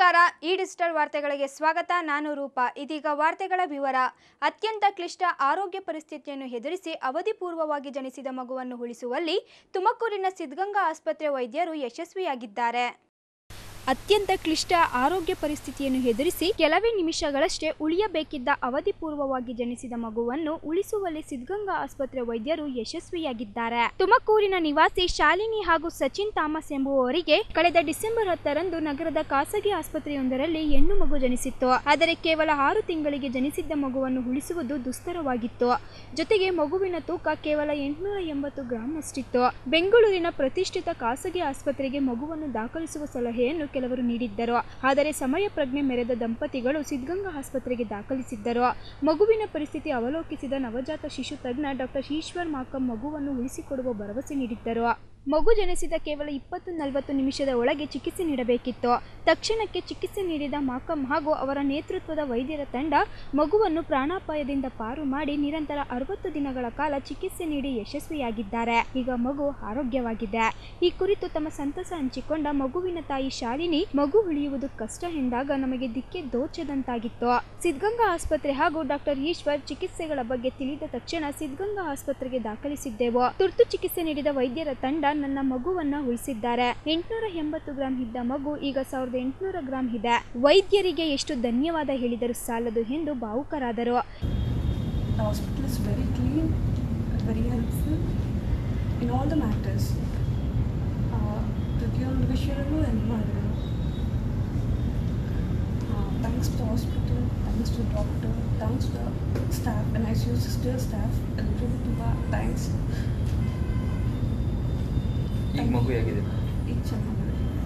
ನಮಸ್ಕಾರ ಈ ಡಿಜಿಟಲ್ ವಾರ್ತೆಗಳಿಗೆ ಸ್ವಾಗತ ನಾನು ರೂಪಾ ಇದೀಗ ವಾರ್ತೆಗಳ ವಿವರ ಅತ್ಯಂತ ಕ್ಲಿಷ್ಟ ಆರೋಗ್ಯ ಪರಿಸ್ಥಿತಿಯನ್ನು ಎದುರಿಸಿ ಅವಧಿಪೂರ್ವವಾಗಿ ಜನಿಸಿದ ಮಗುವನ್ನು ಉಳಿಸುವಲ್ಲಿ ತುಮಕೂರಿನ ಸಿದ್ಧಗಂಗಾ ಆಸ್ಪತ್ರೆ ವೈದ್ಯರು ಯಶಸ್ವಿಯಾಗಿದ್ದಾರೆ ಅತ್ಯಂತ ಕ್ಲಿಷ್ಟ ಆರೋಗ್ಯ ಪರಿಸ್ಥಿತಿಯನ್ನು ಎದುರಿಸಿ ಕೆಲವೇ ನಿಮಿಷಗಳಷ್ಟೇ ಉಳಿಯಬೇಕಿದ್ದ ಅವಧಿಪೂರ್ವವಾಗಿ ಜನಿಸಿದ ಮಗುವನ್ನು ಉಳಿಸುವಲ್ಲಿ ಸಿದ್ಧಗಂಗಾ ಆಸ್ಪತ್ರೆ ವೈದ್ಯರು ಯಶಸ್ವಿಯಾಗಿದ್ದಾರೆ ತುಮಕೂರಿನ ನಿವಾಸಿ ಶಾಲಿನಿ ಹಾಗೂ ಸಚಿನ್ ಥಾಮಸ್ ಎಂಬುವವರಿಗೆ ಕಳೆದ ಡಿಸೆಂಬರ್ ಹತ್ತರಂದು ನಗರದ ಖಾಸಗಿ ಆಸ್ಪತ್ರೆಯೊಂದರಲ್ಲಿ ಹೆಣ್ಣು ಮಗು ಜನಿಸಿತ್ತು ಆದರೆ ಕೇವಲ ಆರು ತಿಂಗಳಿಗೆ ಜನಿಸಿದ್ದ ಮಗುವನ್ನು ಉಳಿಸುವುದು ದುಸ್ತರವಾಗಿತ್ತು ಜೊತೆಗೆ ಮಗುವಿನ ತೂಕ ಕೇವಲ ಎಂಟುನೂರ ಎಂಬತ್ತು ಗ್ರಾಂ ಅಷ್ಟಿತ್ತು ಬೆಂಗಳೂರಿನ ಪ್ರತಿಷ್ಠಿತ ಖಾಸಗಿ ಆಸ್ಪತ್ರೆಗೆ ಮಗುವನ್ನು ದಾಖಲಿಸುವ ಸಲಹೆಯನ್ನು ಕೆಲವರು ನೀಡಿದ್ದರು ಆದರೆ ಸಮಯ ಪ್ರಜ್ಞೆ ಮೆರೆದ ದಂಪತಿಗಳು ಸಿದ್ಧಗಂಗಾ ಆಸ್ಪತ್ರೆಗೆ ದಾಖಲಿಸಿದ್ದರು ಮಗುವಿನ ಪರಿಸ್ಥಿತಿ ಅವಲೋಕಿಸಿದ ನವಜಾತ ಶಿಶು ತಜ್ಞ ಡಾಕ್ಟರ್ ಈಶ್ವರ್ ಮಾಕಂ ಮಗುವನ್ನು ಉಳಿಸಿಕೊಡುವ ಭರವಸೆ ನೀಡಿದ್ದರು ಮಗು ಜನಿಸಿದ ಕೇವಲ ಇಪ್ಪತ್ತು ನಲವತ್ತು ನಿಮಿಷದ ಒಳಗೆ ಚಿಕಿತ್ಸೆ ನೀಡಬೇಕಿತ್ತು ತಕ್ಷಣಕ್ಕೆ ಚಿಕಿತ್ಸೆ ನೀಡಿದ ಮಾಕಂ ಹಾಗೂ ಅವರ ನೇತೃತ್ವದ ವೈದ್ಯರ ತಂಡ ಮಗುವನ್ನು ಪ್ರಾಣಾಪಾಯದಿಂದ ಪಾರು ಮಾಡಿ ನಿರಂತರ ಅರವತ್ತು ದಿನಗಳ ಕಾಲ ಚಿಕಿತ್ಸೆ ನೀಡಿ ಯಶಸ್ವಿಯಾಗಿದ್ದಾರೆ ಈಗ ಮಗು ಆರೋಗ್ಯವಾಗಿದೆ ಈ ಕುರಿತು ತಮ್ಮ ಸಂತಸ ಹಂಚಿಕೊಂಡ ಮಗುವಿನ ತಾಯಿ ಶಾಲಿನಿ ಮಗು ಉಳಿಯುವುದು ಕಷ್ಟ ಎಂದಾಗ ನಮಗೆ ದಿಕ್ಕೆ ದೋಚದಂತಾಗಿತ್ತು ಸಿದ್ಧಗಂಗಾ ಆಸ್ಪತ್ರೆ ಹಾಗೂ ಡಾಕ್ಟರ್ ಈಶ್ವರ್ ಚಿಕಿತ್ಸೆಗಳ ಬಗ್ಗೆ ತಿಳಿದ ತಕ್ಷಣ ಸಿದ್ಧಗಂಗಾ ಆಸ್ಪತ್ರೆಗೆ ದಾಖಲಿಸಿದ್ದೆವು ತುರ್ತು ಚಿಕಿತ್ಸೆ ನೀಡಿದ ವೈದ್ಯರ ತಂಡ ನನ್ನ ಮಗುವನ್ನ ಉಳಿಸಿದ್ದಾರೆ ಎಂಟುನೂರ ಎಂಬತ್ತು ಗ್ರಾಂ ಇದ್ದ ಮಗು ಈಗ ಸಾವಿರದ ಎಂಟುನೂರ ಗ್ರಾಂ ಇದೆ ವೈದ್ಯರಿಗೆ ಎಷ್ಟು ಧನ್ಯವಾದ ಹೇಳಿದರೂ ಸಾಲದು ಎಂದು ಭಾವುಕರಾದರು The hospital is very clean, very helpful in all the matters. Uh, ಪ್ರತಿಯೊಂದು ವಿಷಯದಲ್ಲೂ ಹೆಲ್ಪ್ ಮಾಡಿದ್ರು thanks to hospital thanks to doctor thanks to staff N I C U sister staff ಎಲ್ಲರಿಗೂ ತುಂಬ ಥ್ಯಾಂಕ್ಸ್ ಈಗ ಮಗು ಹೇಗಿದೆ ಈಗ ಚೆನ್ನಾಗಿದೆ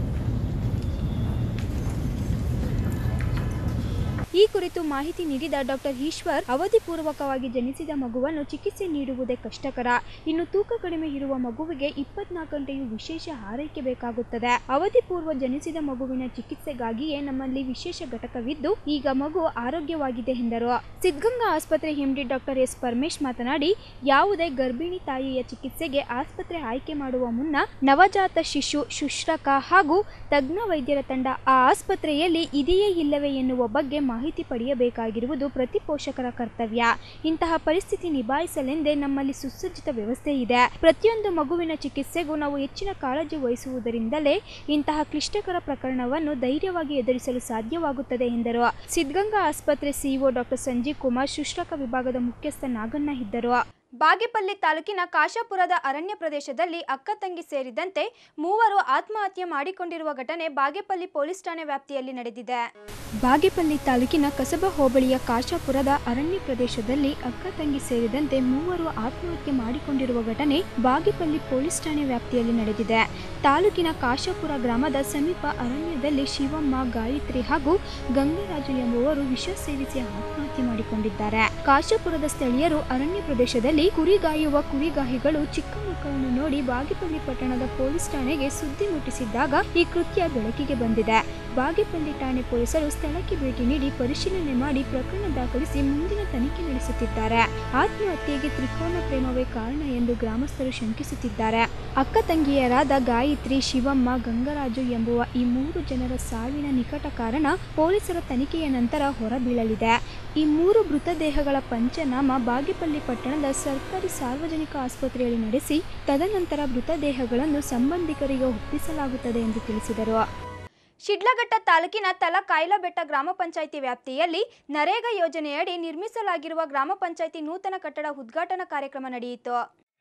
ಈ ಕುರಿತು ಮಾಹಿತಿ ನೀಡಿದ ಡಾಕ್ಟರ್ ಈಶ್ವರ್ ಅವಧಿಪೂರ್ವಕವಾಗಿ ಜನಿಸಿದ ಮಗುವನ್ನು ಚಿಕಿತ್ಸೆ ನೀಡುವುದೇ ಕಷ್ಟಕರ ಇನ್ನು ತೂಕ ಕಡಿಮೆ ಇರುವ ಮಗುವಿಗೆ ಇಪ್ಪತ್ನಾಲ್ಕು ಗಂಟೆಯೂ ವಿಶೇಷ ಆರೈಕೆ ಬೇಕಾಗುತ್ತದೆ ಅವಧಿಪೂರ್ವ ಜನಿಸಿದ ಮಗುವಿನ ಚಿಕಿತ್ಸೆಗಾಗಿಯೇ ನಮ್ಮಲ್ಲಿ ವಿಶೇಷ ಘಟಕವಿದ್ದು ಈಗ ಮಗು ಆರೋಗ್ಯವಾಗಿದೆ ಎಂದರು ಸಿದ್ಧಗಂಗಾ ಆಸ್ಪತ್ರೆ ಎಂಡಿ ಡಾಕ್ಟರ್ ಎಸ್ ಪರಮೇಶ್ ಮಾತನಾಡಿ ಯಾವುದೇ ಗರ್ಭಿಣಿ ತಾಯಿಯ ಚಿಕಿತ್ಸೆಗೆ ಆಸ್ಪತ್ರೆ ಆಯ್ಕೆ ಮಾಡುವ ಮುನ್ನ ನವಜಾತ ಶಿಶು ಶುಶ್ರಕ ಹಾಗೂ ತಜ್ಞ ವೈದ್ಯರ ತಂಡ ಆ ಆಸ್ಪತ್ರೆಯಲ್ಲಿ ಇದೆಯೇ ಇಲ್ಲವೇ ಎನ್ನುವ ಬಗ್ಗೆ ಮಾಹಿತಿ ಪಡೆಯಬೇಕಾಗಿರುವುದು ಪ್ರತಿ ಪೋಷಕರ ಕರ್ತವ್ಯ ಇಂತಹ ಪರಿಸ್ಥಿತಿ ನಿಭಾಯಿಸಲೆಂದೇ ನಮ್ಮಲ್ಲಿ ಸುಸಜ್ಜಿತ ವ್ಯವಸ್ಥೆ ಇದೆ ಪ್ರತಿಯೊಂದು ಮಗುವಿನ ಚಿಕಿತ್ಸೆಗೂ ನಾವು ಹೆಚ್ಚಿನ ಕಾಳಜಿ ವಹಿಸುವುದರಿಂದಲೇ ಇಂತಹ ಕ್ಲಿಷ್ಟಕರ ಪ್ರಕರಣವನ್ನು ಧೈರ್ಯವಾಗಿ ಎದುರಿಸಲು ಸಾಧ್ಯವಾಗುತ್ತದೆ ಎಂದರು ಸಿದ್ಧಗಂಗಾ ಆಸ್ಪತ್ರೆ ಸಿಇಒ ಡಾಕ್ಟರ್ ಸಂಜೀವ್ ಕುಮಾರ್ ಶುಶ್ರಕ ವಿಭಾಗದ ಮುಖ್ಯಸ್ಥ ನಾಗಣ್ಣ ಇದ್ದರು ಬಾಗೇಪಲ್ಲಿ ತಾಲೂಕಿನ ಕಾಶಾಪುರದ ಅರಣ್ಯ ಪ್ರದೇಶದಲ್ಲಿ ಅಕ್ಕ ತಂಗಿ ಸೇರಿದಂತೆ ಮೂವರು ಆತ್ಮಹತ್ಯೆ ಮಾಡಿಕೊಂಡಿರುವ ಘಟನೆ ಬಾಗೇಪಲ್ಲಿ ಪೊಲೀಸ್ ಠಾಣೆ ವ್ಯಾಪ್ತಿಯಲ್ಲಿ ನಡೆದಿದೆ ಬಾಗೇಪಲ್ಲಿ ತಾಲೂಕಿನ ಕಸಬಾ ಹೋಬಳಿಯ ಕಾಶಾಪುರದ ಅರಣ್ಯ ಪ್ರದೇಶದಲ್ಲಿ ಅಕ್ಕ ತಂಗಿ ಸೇರಿದಂತೆ ಮೂವರು ಆತ್ಮಹತ್ಯೆ ಮಾಡಿಕೊಂಡಿರುವ ಘಟನೆ ಬಾಗೇಪಲ್ಲಿ ಪೊಲೀಸ್ ಠಾಣೆ ವ್ಯಾಪ್ತಿಯಲ್ಲಿ ನಡೆದಿದೆ ತಾಲೂಕಿನ ಕಾಶಾಪುರ ಗ್ರಾಮದ ಸಮೀಪ ಅರಣ್ಯದಲ್ಲಿ ಶಿವಮ್ಮ ಗಾಯತ್ರಿ ಹಾಗೂ ಗಂಗರಾಜು ಎಂಬುವರು ವಿಷ ಸೇವಿಸಿ ಆತ್ಮಹತ್ಯೆ ಮಾಡಿಕೊಂಡಿದ್ದಾರೆ ಕಾಶಾಪುರದ ಸ್ಥಳೀಯರು ಅರಣ್ಯ ಪ್ರದೇಶದಲ್ಲಿ ಕುರಿಗಾಯುವ ಕುರಿಗಾಹಿಗಳು ಚಿಕ್ಕ ಮಕ್ಕಳನ್ನು ನೋಡಿ ಬಾಗೇಪಲ್ಲಿ ಪಟ್ಟಣದ ಪೊಲೀಸ್ ಠಾಣೆಗೆ ಸುದ್ದಿ ಮುಟ್ಟಿಸಿದ್ದಾಗ ಈ ಕೃತ್ಯ ಬೆಳಕಿಗೆ ಬಂದಿದೆ ಬಾಗೇಪಲ್ಲಿ ಠಾಣೆ ಪೊಲೀಸರು ಸ್ಥಳಕ್ಕೆ ಭೇಟಿ ನೀಡಿ ಪರಿಶೀಲನೆ ಮಾಡಿ ಪ್ರಕರಣ ದಾಖಲಿಸಿ ಮುಂದಿನ ತನಿಖೆ ನಡೆಸುತ್ತಿದ್ದಾರೆ ಆತ್ಮಹತ್ಯೆಗೆ ತ್ರಿಕೋನ ಪ್ರೇಮವೇ ಕಾರಣ ಎಂದು ಗ್ರಾಮಸ್ಥರು ಶಂಕಿಸುತ್ತಿದ್ದಾರೆ ಅಕ್ಕ ತಂಗಿಯರಾದ ಗಾಯತ್ರಿ ಶಿವಮ್ಮ ಗಂಗರಾಜು ಎಂಬುವ ಈ ಮೂರು ಜನರ ಸಾವಿನ ನಿಕಟ ಕಾರಣ ಪೊಲೀಸರ ತನಿಖೆಯ ನಂತರ ಹೊರಬೀಳಲಿದೆ ಈ ಮೂರು ಮೃತದೇಹಗಳ ಪಂಚನಾಮ ಬಾಗೇಪಲ್ಲಿ ಪಟ್ಟಣದ ಸರ್ಕಾರಿ ಸಾರ್ವಜನಿಕ ಆಸ್ಪತ್ರೆಯಲ್ಲಿ ನಡೆಸಿ ತದನಂತರ ಮೃತದೇಹಗಳನ್ನು ಸಂಬಂಧಿಕರಿಗೆ ಒಪ್ಪಿಸಲಾಗುತ್ತದೆ ಎಂದು ತಿಳಿಸಿದರು ಶಿಡ್ಲಘಟ್ಟ ತಾಲೂಕಿನ ತಲಕಾಯ್ಲಬೆಟ್ಟ ಗ್ರಾಮ ಪಂಚಾಯಿತಿ ವ್ಯಾಪ್ತಿಯಲ್ಲಿ ನರೇಗಾ ಯೋಜನೆಯಡಿ ನಿರ್ಮಿಸಲಾಗಿರುವ ಗ್ರಾಮ ಪಂಚಾಯಿತಿ ನೂತನ ಕಟ್ಟಡ ಉದ್ಘಾಟನಾ ಕಾರ್ಯಕ್ರಮ ನಡೆಯಿತು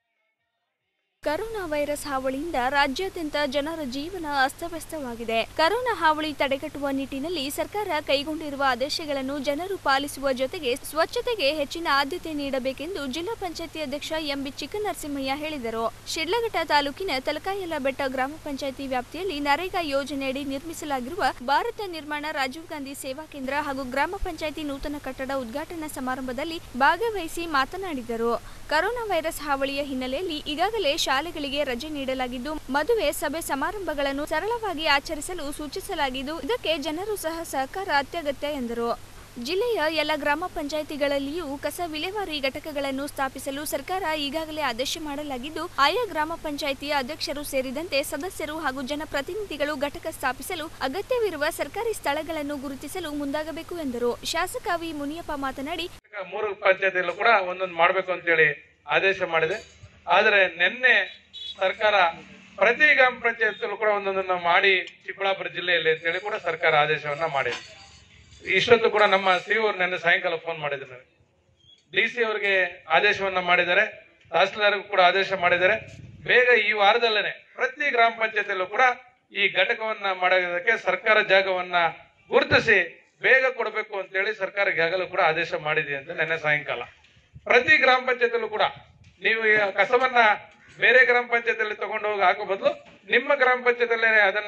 ಕರೋನಾ ವೈರಸ್ ಹಾವಳಿಯಿಂದ ರಾಜ್ಯಾದ್ಯಂತ ಜನರ ಜೀವನ ಅಸ್ತವ್ಯಸ್ತವಾಗಿದೆ ಕರೋನಾ ಹಾವಳಿ ತಡೆಗಟ್ಟುವ ನಿಟ್ಟಿನಲ್ಲಿ ಸರ್ಕಾರ ಕೈಗೊಂಡಿರುವ ಆದೇಶಗಳನ್ನು ಜನರು ಪಾಲಿಸುವ ಜೊತೆಗೆ ಸ್ವಚ್ಛತೆಗೆ ಹೆಚ್ಚಿನ ಆದ್ಯತೆ ನೀಡಬೇಕೆಂದು ಜಿಲ್ಲಾ ಪಂಚಾಯತಿ ಅಧ್ಯಕ್ಷ ಎಂಬಿ ಚಿಕ್ಕನರಸಿಂಹಯ್ಯ ಹೇಳಿದರು ಶಿಡ್ಲಘಟ್ಟ ತಾಲೂಕಿನ ತಲಕಾಯಲ ಬೆಟ್ಟ ಗ್ರಾಮ ಪಂಚಾಯತಿ ವ್ಯಾಪ್ತಿಯಲ್ಲಿ ನರೇಗಾ ಯೋಜನೆಯಡಿ ನಿರ್ಮಿಸಲಾಗಿರುವ ಭಾರತ ನಿರ್ಮಾಣ ರಾಜೀವ್ ಗಾಂಧಿ ಸೇವಾ ಕೇಂದ್ರ ಹಾಗೂ ಗ್ರಾಮ ಪಂಚಾಯತಿ ನೂತನ ಕಟ್ಟಡ ಉದ್ಘಾಟನಾ ಸಮಾರಂಭದಲ್ಲಿ ಭಾಗವಹಿಸಿ ಮಾತನಾಡಿದರು ಕರೋನಾ ವೈರಸ್ ಹಾವಳಿಯ ಹಿನ್ನೆಲೆಯಲ್ಲಿ ಈಗಾಗಲೇ ಶಾಲೆಗಳಿಗೆ ರಜೆ ನೀಡಲಾಗಿದ್ದು ಮದುವೆ ಸಭೆ ಸಮಾರಂಭಗಳನ್ನು ಸರಳವಾಗಿ ಆಚರಿಸಲು ಸೂಚಿಸಲಾಗಿದ್ದು ಇದಕ್ಕೆ ಜನರು ಸಹ ಸಹಕಾರ ಅತ್ಯಗತ್ಯ ಎಂದರು ಜಿಲ್ಲೆಯ ಎಲ್ಲ ಗ್ರಾಮ ಪಂಚಾಯಿತಿಗಳಲ್ಲಿಯೂ ಕಸ ವಿಲೇವಾರಿ ಘಟಕಗಳನ್ನು ಸ್ಥಾಪಿಸಲು ಸರ್ಕಾರ ಈಗಾಗಲೇ ಆದೇಶ ಮಾಡಲಾಗಿದ್ದು ಆಯಾ ಗ್ರಾಮ ಪಂಚಾಯಿತಿಯ ಅಧ್ಯಕ್ಷರು ಸೇರಿದಂತೆ ಸದಸ್ಯರು ಹಾಗೂ ಜನಪ್ರತಿನಿಧಿಗಳು ಘಟಕ ಸ್ಥಾಪಿಸಲು ಅಗತ್ಯವಿರುವ ಸರ್ಕಾರಿ ಸ್ಥಳಗಳನ್ನು ಗುರುತಿಸಲು ಮುಂದಾಗಬೇಕು ಎಂದರು ಶಾಸಕ ವಿ ಮುನಿಯಪ್ಪ ಮಾತನಾಡಿ ಮೂರು ಪಂಚಾಯತಿಯಲ್ಲೂ ಕೂಡ ಒಂದೊಂದು ಮಾಡಬೇಕು ಅಂತೇಳಿ ಆದೇಶ ಮಾಡಿದೆ ಆದರೆ ನಿನ್ನೆ ಸರ್ಕಾರ ಪ್ರತಿ ಗ್ರಾಮ ಪಂಚಾಯತಿಯಲ್ಲೂ ಕೂಡ ಒಂದೊಂದನ್ನ ಮಾಡಿ ಚಿಕ್ಕಬಳ್ಳಾಪುರ ಜಿಲ್ಲೆಯಲ್ಲಿ ಅಂತೇಳಿ ಕೂಡ ಸರ್ಕಾರ ಆದೇಶವನ್ನ ಮಾಡಿದೆ ಇಷ್ಟೊತ್ತು ಕೂಡ ನಮ್ಮ ಸಿ ಅವರು ನಿನ್ನೆ ಸಾಯಂಕಾಲ ಫೋನ್ ಮಾಡಿದ್ರು ನನಗೆ ಡಿ ಸಿ ಅವರಿಗೆ ಆದೇಶವನ್ನ ಮಾಡಿದ್ದಾರೆ ತಹಸೀಲ್ದಾರ್ಗೂ ಕೂಡ ಆದೇಶ ಮಾಡಿದ್ದಾರೆ ಬೇಗ ಈ ವಾರದಲ್ಲೇನೆ ಪ್ರತಿ ಗ್ರಾಮ ಪಂಚಾಯತಿಯಲ್ಲೂ ಕೂಡ ಈ ಘಟಕವನ್ನ ಮಾಡೋದಕ್ಕೆ ಸರ್ಕಾರ ಜಾಗವನ್ನ ಗುರುತಿಸಿ ಬೇಗ ಕೊಡಬೇಕು ಅಂತೇಳಿ ಸರ್ಕಾರ ಈಗಾಗಲೂ ಕೂಡ ಆದೇಶ ಮಾಡಿದೆ ಅಂತ ನಿನ್ನೆ ಸಾಯಂಕಾಲ ಪ್ರತಿ ಗ್ರಾಮ ಪಂಚಾಯತಿಯಲ್ಲೂ ಕೂಡ ನೀವು ಈ ಕಸವನ್ನ ಬೇರೆ ಗ್ರಾಮ ಪಂಚಾಯತಿಯಲ್ಲಿ ತಗೊಂಡು ಹೋಗಿ ಹಾಕೋ ಬದಲು ನಿಮ್ಮ ಗ್ರಾಮ ಪಂಚಾಯತಿಯಲ್ಲೇ ಅದನ್ನ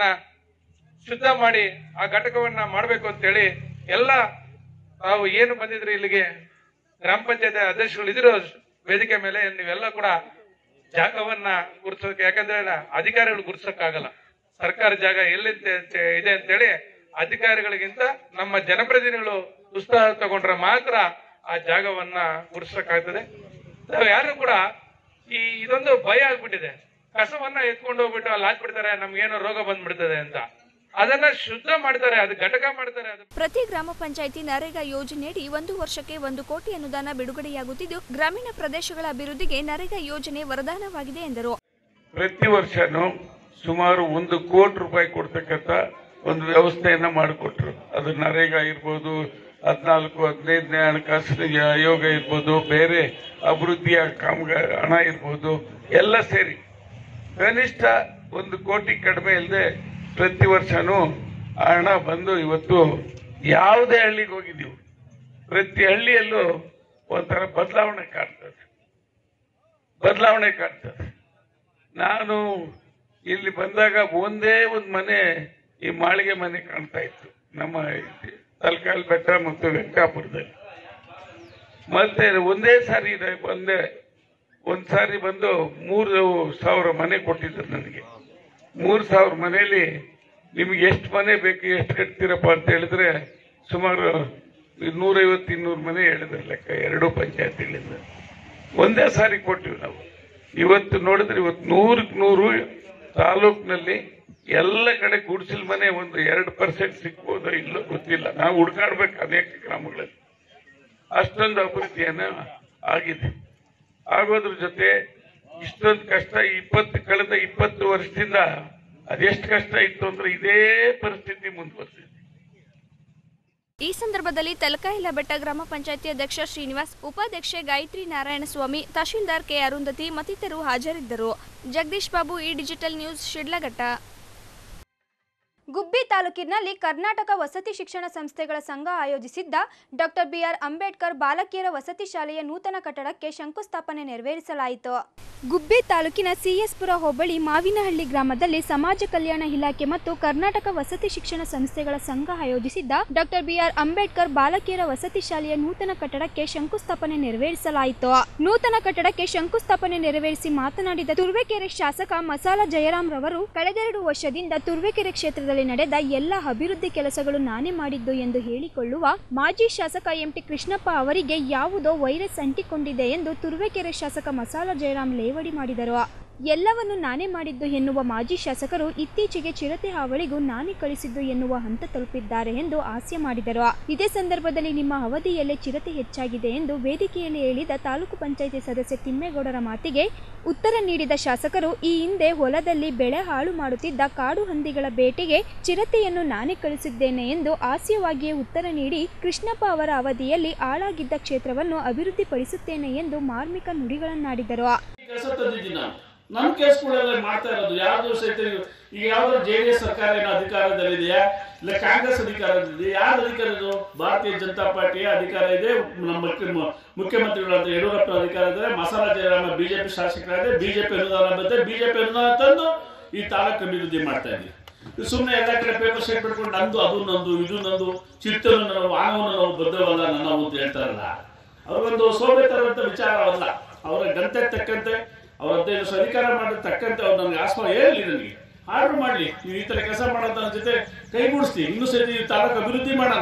ಶುದ್ಧ ಮಾಡಿ ಆ ಘಟಕವನ್ನ ಮಾಡಬೇಕು ಅಂತೇಳಿ ಎಲ್ಲ ತಾವು ಏನು ಬಂದಿದ್ರಿ ಇಲ್ಲಿಗೆ ಗ್ರಾಮ ಪಂಚಾಯತ್ ಅಧ್ಯಕ್ಷಗಳು ಇದಿರೋ ವೇದಿಕೆ ಮೇಲೆ ನೀವೆಲ್ಲ ಕೂಡ ಜಾಗವನ್ನ ಗುರುತಿಸೋಕೆ ಯಾಕಂದ್ರೆ ನ- ಅಧಿಕಾರಿಗಳು ಗುರುತಿಸಕ್ಕಾಗಲ್ಲ ಸರ್ಕಾರ ಜಾಗ ಎಲ್ಲಿ ಇದೆ ಅಂತೇಳಿ ಅಧಿಕಾರಿಗಳಿಗಿಂತ ನಮ್ಮ ಜನಪ್ರತಿನಿಧಿಗಳು ಉತ್ಸಾಹ ತಗೊಂಡ್ರೆ ಮಾತ್ರ ಆ ಜಾಗವನ್ನ ಗುರುತಿಸಕ್ಕಾಗ್ತದೆ ನಾವು ಯಾರು ಕೂಡ ಈ ಇದೊಂದು ಭಯ ಆಗ್ಬಿಟ್ಟಿದೆ ಕಸವನ್ನ ಎತ್ಕೊಂಡು ಹೋಗ್ಬಿಟ್ಟು ಅಲ್ಲಿ ಹಾಕ್ಬಿಡ್ತಾರೆ ನಮ್ಗೇನೋ ರೋಗ ಬಂದ್ಬಿಡ್ತದೆ ಅಂತ ಅದನ್ನ ಶುದ್ಧ ಮಾಡ್ತಾರೆ ಅದು ಘಟಕ ಮಾಡ್ತಾರೆ ಅದು ಪ್ರತಿ ಗ್ರಾಮ ಪಂಚಾಯಿತಿ ನರೇಗಾ ಯೋಜನೆಯಡಿ ಒಂದು ವರ್ಷಕ್ಕೆ ಒಂದು ಕೋಟಿ ಅನುದಾನ ಬಿಡುಗಡೆಯಾಗುತ್ತಿದ್ದು ಗ್ರಾಮೀಣ ಪ್ರದೇಶಗಳ ಅಭಿವೃದ್ಧಿಗೆ ನರೇಗಾ ಯೋಜನೆ ವರದಾನವಾಗಿದೆ ಎಂದರು ಪ್ರತಿ ವರ್ಷನೂ ಸುಮಾರು ಒಂದು ಕೋಟಿ ರೂಪಾಯಿ ಕೊಡ್ತಕ್ಕಂಥ ಒಂದು ವ್ಯವಸ್ಥೆಯನ್ನ ಮಾಡಿಕೊಟ್ರು ಅದು ನರೇಗಾ ಇರ್ಬೋದು ಹದಿನಾಲ್ಕು ಹದಿನೈದನೇ ಹಣಕಾಸಿನ ಆಯೋಗ ಇರ್ಬೋದು ಬೇರೆ ಅಭಿವೃದ್ಧಿಯ ಕಾಮಗಾರಿ ಹಣ ಇರ್ಬೋದು ಎಲ್ಲ ಸೇರಿ ಕನಿಷ್ಠ ಒಂದು ಕೋಟಿ ಕಡಿಮೆ ಇಲ್ಲದೆ ಪ್ರತಿ ವರ್ಷನೂ ಆ ಹಣ ಬಂದು ಇವತ್ತು ಯಾವುದೇ ಹಳ್ಳಿಗೆ ಹೋಗಿದ್ದೀವಿ ಪ್ರತಿ ಹಳ್ಳಿಯಲ್ಲೂ ಒಂಥರ ಬದಲಾವಣೆ ಕಾಣ್ತದೆ ಬದಲಾವಣೆ ಕಾಣ್ತದೆ ನಾನು ಇಲ್ಲಿ ಬಂದಾಗ ಒಂದೇ ಒಂದು ಮನೆ ಈ ಮಾಳಿಗೆ ಮನೆ ಕಾಣ್ತಾ ಇತ್ತು ನಮ್ಮ ತಲಕಾಲ್ ಬೆಟ್ಟ ಮತ್ತು ವೆಂಕಾಪುರದಲ್ಲಿ ಮತ್ತೆ ಒಂದೇ ಸಾರಿ ಇದೆ ಬಂದೆ ಒಂದ್ ಸಾರಿ ಬಂದು ಮೂರು ಸಾವಿರ ಮನೆ ಕೊಟ್ಟಿದ್ರು ನನಗೆ ಮೂರು ಸಾವಿರ ಮನೆಯಲ್ಲಿ ನಿಮ್ಗೆ ಎಷ್ಟು ಮನೆ ಬೇಕು ಎಷ್ಟು ಕಟ್ತೀರಪ್ಪ ಅಂತ ಹೇಳಿದ್ರೆ ಸುಮಾರು ನೂರೈವತ್ತು ಇನ್ನೂರು ಮನೆ ಹೇಳಿದ್ರೆ ಲೆಕ್ಕ ಎರಡು ಪಂಚಾಯತಿಗಳಿಂದ ಒಂದೇ ಸಾರಿ ಕೊಟ್ಟಿವಿ ನಾವು ಇವತ್ತು ನೋಡಿದ್ರೆ ಇವತ್ತು ನೂರಕ್ಕೆ ನೂರು ತಾಲೂಕಿನಲ್ಲಿ ಎಲ್ಲ ಕಡೆ ಗುಡಿಸಲ್ ಮನೆ ಒಂದು ಎರಡು ಪರ್ಸೆಂಟ್ ಸಿಗ್ಬೋದೋ ಇಲ್ಲೋ ಗೊತ್ತಿಲ್ಲ ನಾವು ಹುಡ್ಕಾಡ್ಬೇಕು ಅನೇಕ ಗ್ರಾಮಗಳಲ್ಲಿ ಅಷ್ಟೊಂದು ಅಭಿವೃದ್ಧಿಯನ್ನ ಆಗಿದೆ ಆಗೋದ್ರ ಜೊತೆ ಇಷ್ಟೊಂದು ಕಷ್ಟ ಇಪ್ಪತ್ತು ಕಳೆದ ಇಪ್ಪತ್ತು ವರ್ಷದಿಂದ ಅದೆಷ್ಟು ಕಷ್ಟ ಇತ್ತು ಅಂದ್ರೆ ಇದೇ ಪರಿಸ್ಥಿತಿ ಮುಂದುವರೆದಿದೆ ಈ ಸಂದರ್ಭದಲ್ಲಿ ತಲಕಾಯಿಲ ಬೆಟ್ಟ ಗ್ರಾಮ ಪಂಚಾಯತಿ ಅಧ್ಯಕ್ಷ ಶ್ರೀನಿವಾಸ್ ಉಪಾಧ್ಯಕ್ಷೆ ಗಾಯತ್ರಿ ನಾರಾಯಣಸ್ವಾಮಿ ತಹಶೀಲ್ದಾರ್ ಕೆ ಅರುಂಧತಿ ಮತ್ತಿತರರು ಹಾಜರಿದ್ದರು ಜಗದೀಶ್ ಬಾಬು ಈ ಡಿಜಿಟಲ್ ನ್ಯೂಸ್ ಶಿಡ್ಲಘಟ್ಟ ಗುಬ್ಬಿ ತಾಲೂಕಿನಲ್ಲಿ ಕರ್ನಾಟಕ ವಸತಿ ಶಿಕ್ಷಣ ಸಂಸ್ಥೆಗಳ ಸಂಘ ಆಯೋಜಿಸಿದ್ದ ಡಾಕ್ಟರ್ ಬಿಆರ್ ಅಂಬೇಡ್ಕರ್ ಬಾಲಕಿಯರ ವಸತಿ ಶಾಲೆಯ ನೂತನ ಕಟ್ಟಡಕ್ಕೆ ಶಂಕುಸ್ಥಾಪನೆ ನೆರವೇರಿಸಲಾಯಿತು ಗುಬ್ಬಿ ತಾಲೂಕಿನ ಸಿಎಸ್ಪುರ ಹೋಬಳಿ ಮಾವಿನಹಳ್ಳಿ ಗ್ರಾಮದಲ್ಲಿ ಸಮಾಜ ಕಲ್ಯಾಣ ಇಲಾಖೆ ಮತ್ತು ಕರ್ನಾಟಕ ವಸತಿ ಶಿಕ್ಷಣ ಸಂಸ್ಥೆಗಳ ಸಂಘ ಆಯೋಜಿಸಿದ್ದ ಡಾಕ್ಟರ್ ಬಿಆರ್ ಅಂಬೇಡ್ಕರ್ ಬಾಲಕಿಯರ ವಸತಿ ಶಾಲೆಯ ನೂತನ ಕಟ್ಟಡಕ್ಕೆ ಶಂಕುಸ್ಥಾಪನೆ ನೆರವೇರಿಸಲಾಯಿತು ನೂತನ ಕಟ್ಟಡಕ್ಕೆ ಶಂಕುಸ್ಥಾಪನೆ ನೆರವೇರಿಸಿ ಮಾತನಾಡಿದ ತುರುವೇಕೆರೆ ಶಾಸಕ ಮಸಾಲ ಜಯರಾಮ್ ರವರು ಕಳೆದೆರಡು ವರ್ಷದಿಂದ ತುರುವೇಕೆರೆ ಕ್ಷೇತ್ರದಲ್ಲಿ ನಡೆದ ಎಲ್ಲ ಅಭಿವೃದ್ಧಿ ಕೆಲಸಗಳು ನಾನೇ ಮಾಡಿದ್ದು ಎಂದು ಹೇಳಿಕೊಳ್ಳುವ ಮಾಜಿ ಶಾಸಕ ಎಂಟಿ ಕೃಷ್ಣಪ್ಪ ಅವರಿಗೆ ಯಾವುದೋ ವೈರಸ್ ಅಂಟಿಕೊಂಡಿದೆ ಎಂದು ತುರುವೇಕೆರೆ ಶಾಸಕ ಮಸಾಲ ಜಯರಾಮ್ ಲೇವಡಿ ಮಾಡಿದರು ಎಲ್ಲವನ್ನು ನಾನೇ ಮಾಡಿದ್ದು ಎನ್ನುವ ಮಾಜಿ ಶಾಸಕರು ಇತ್ತೀಚೆಗೆ ಚಿರತೆ ಹಾವಳಿಗೂ ನಾನೇ ಕಳಿಸಿದ್ದು ಎನ್ನುವ ಹಂತ ತಲುಪಿದ್ದಾರೆ ಎಂದು ಹಾಸ್ಯ ಮಾಡಿದರು ಇದೇ ಸಂದರ್ಭದಲ್ಲಿ ನಿಮ್ಮ ಅವಧಿಯಲ್ಲೇ ಚಿರತೆ ಹೆಚ್ಚಾಗಿದೆ ಎಂದು ವೇದಿಕೆಯಲ್ಲಿ ಹೇಳಿದ ತಾಲೂಕು ಪಂಚಾಯಿತಿ ಸದಸ್ಯ ತಿಮ್ಮೇಗೌಡರ ಮಾತಿಗೆ ಉತ್ತರ ನೀಡಿದ ಶಾಸಕರು ಈ ಹಿಂದೆ ಹೊಲದಲ್ಲಿ ಬೆಳೆ ಹಾಳು ಮಾಡುತ್ತಿದ್ದ ಕಾಡು ಹಂದಿಗಳ ಬೇಟೆಗೆ ಚಿರತೆಯನ್ನು ನಾನೇ ಕಳಿಸಿದ್ದೇನೆ ಎಂದು ಹಾಸ್ಯವಾಗಿಯೇ ಉತ್ತರ ನೀಡಿ ಕೃಷ್ಣಪ್ಪ ಅವರ ಅವಧಿಯಲ್ಲಿ ಹಾಳಾಗಿದ್ದ ಕ್ಷೇತ್ರವನ್ನು ಅಭಿವೃದ್ಧಿಪಡಿಸುತ್ತೇನೆ ಎಂದು ಮಾರ್ಮಿಕ ನುಡಿಗಳನ್ನಾಡಿದರು ಕೆಲಸ ತಂದಿದ್ದೀನಿ ನಾನು ನಮ್ಮ ಕೇಸ್ಗಳೆಲ್ಲ ಮಾಡ್ತಾ ಇರೋದು ಯಾವ್ದು ಸಹಿತ ಈಗ ಯಾವ್ದು ಜೆ ಡಿ ಎಸ್ ಸರ್ಕಾರ ಏನೋ ಅಧಿಕಾರದಲ್ಲಿದೆಯಾ ಇಲ್ಲ ಕಾಂಗ್ರೆಸ್ ಅಧಿಕಾರದಲ್ಲಿದೆ ಯಾರು ಅಧಿಕಾರ ಇದು ಭಾರತೀಯ ಜನತಾ ಪಾರ್ಟಿಯ ಅಧಿಕಾರ ಇದೆ ನಮ್ಮ ಮುಖ್ಯ ಮುಖ್ಯಮಂತ್ರಿಗಳಾದ ಯಡಿಯೂರಪ್ಪ ಅಧಿಕಾರ ಇದೆ ಮಸಾಲ ಜಯರಾಮ ಬಿಜೆಪಿ ಶಾಸಕರಾದ್ರೆ ಬಿಜೆಪಿ ಅನುದಾನ ಬರುತ್ತೆ ಬಿಜೆಪಿ ಅನುದಾನ ತಂದು ಈ ತಾಲೂಕು ಅಭಿವೃದ್ಧಿ ಮಾಡ್ತಾ ಇದ್ದೀವಿ ಸುಮ್ಮನೆ ಎಲ್ಲ ಕಡೆ ಪೇಪರ್ ಶೇಟ್ ಬಿಟ್ಕೊಂಡು ನಂದು ಅದು ನಂದು ಇದು ನಂದು ಚಿತ್ತನು ನಾವು ವಾಹನವನ್ನು ನಾವು ಬದ್ಧವಲ್ಲ ನನ್ನ ಅಂತ ಹೇಳ್ತಾರಲ್ಲ ಅವ್ರಿಗೊಂದು ಸೋಬೆ ತರುವಂತ ವಿಚಾರವಲ್ಲ ಅವರ ಗಂಟೆ ತಕ್ಕಂತೆ ಅವ್ರ ಹದಿನೈದು ವರ್ಷ ಅಧಿಕಾರ ಮಾಡಿದ ತಕ್ಕಂತೆ ಅವ್ರು ನನಗೆ ಆಸ್ಮ ಹೇಳಲಿ ನನಗೆ ಆರ್ಡರ್ ಮಾಡಲಿ ನೀವು ಈ ತರ ಕೆಲಸ ಮಾಡೋದು ನನ್ನ ಜೊತೆ ಕೈಗೂಡಿಸ್ತೀವಿ ಇನ್ನೂ ಸಹಿತ ಈ ತಾಲೂಕು ಅಭಿವೃದ್ಧಿ ಮಾಡೋಣ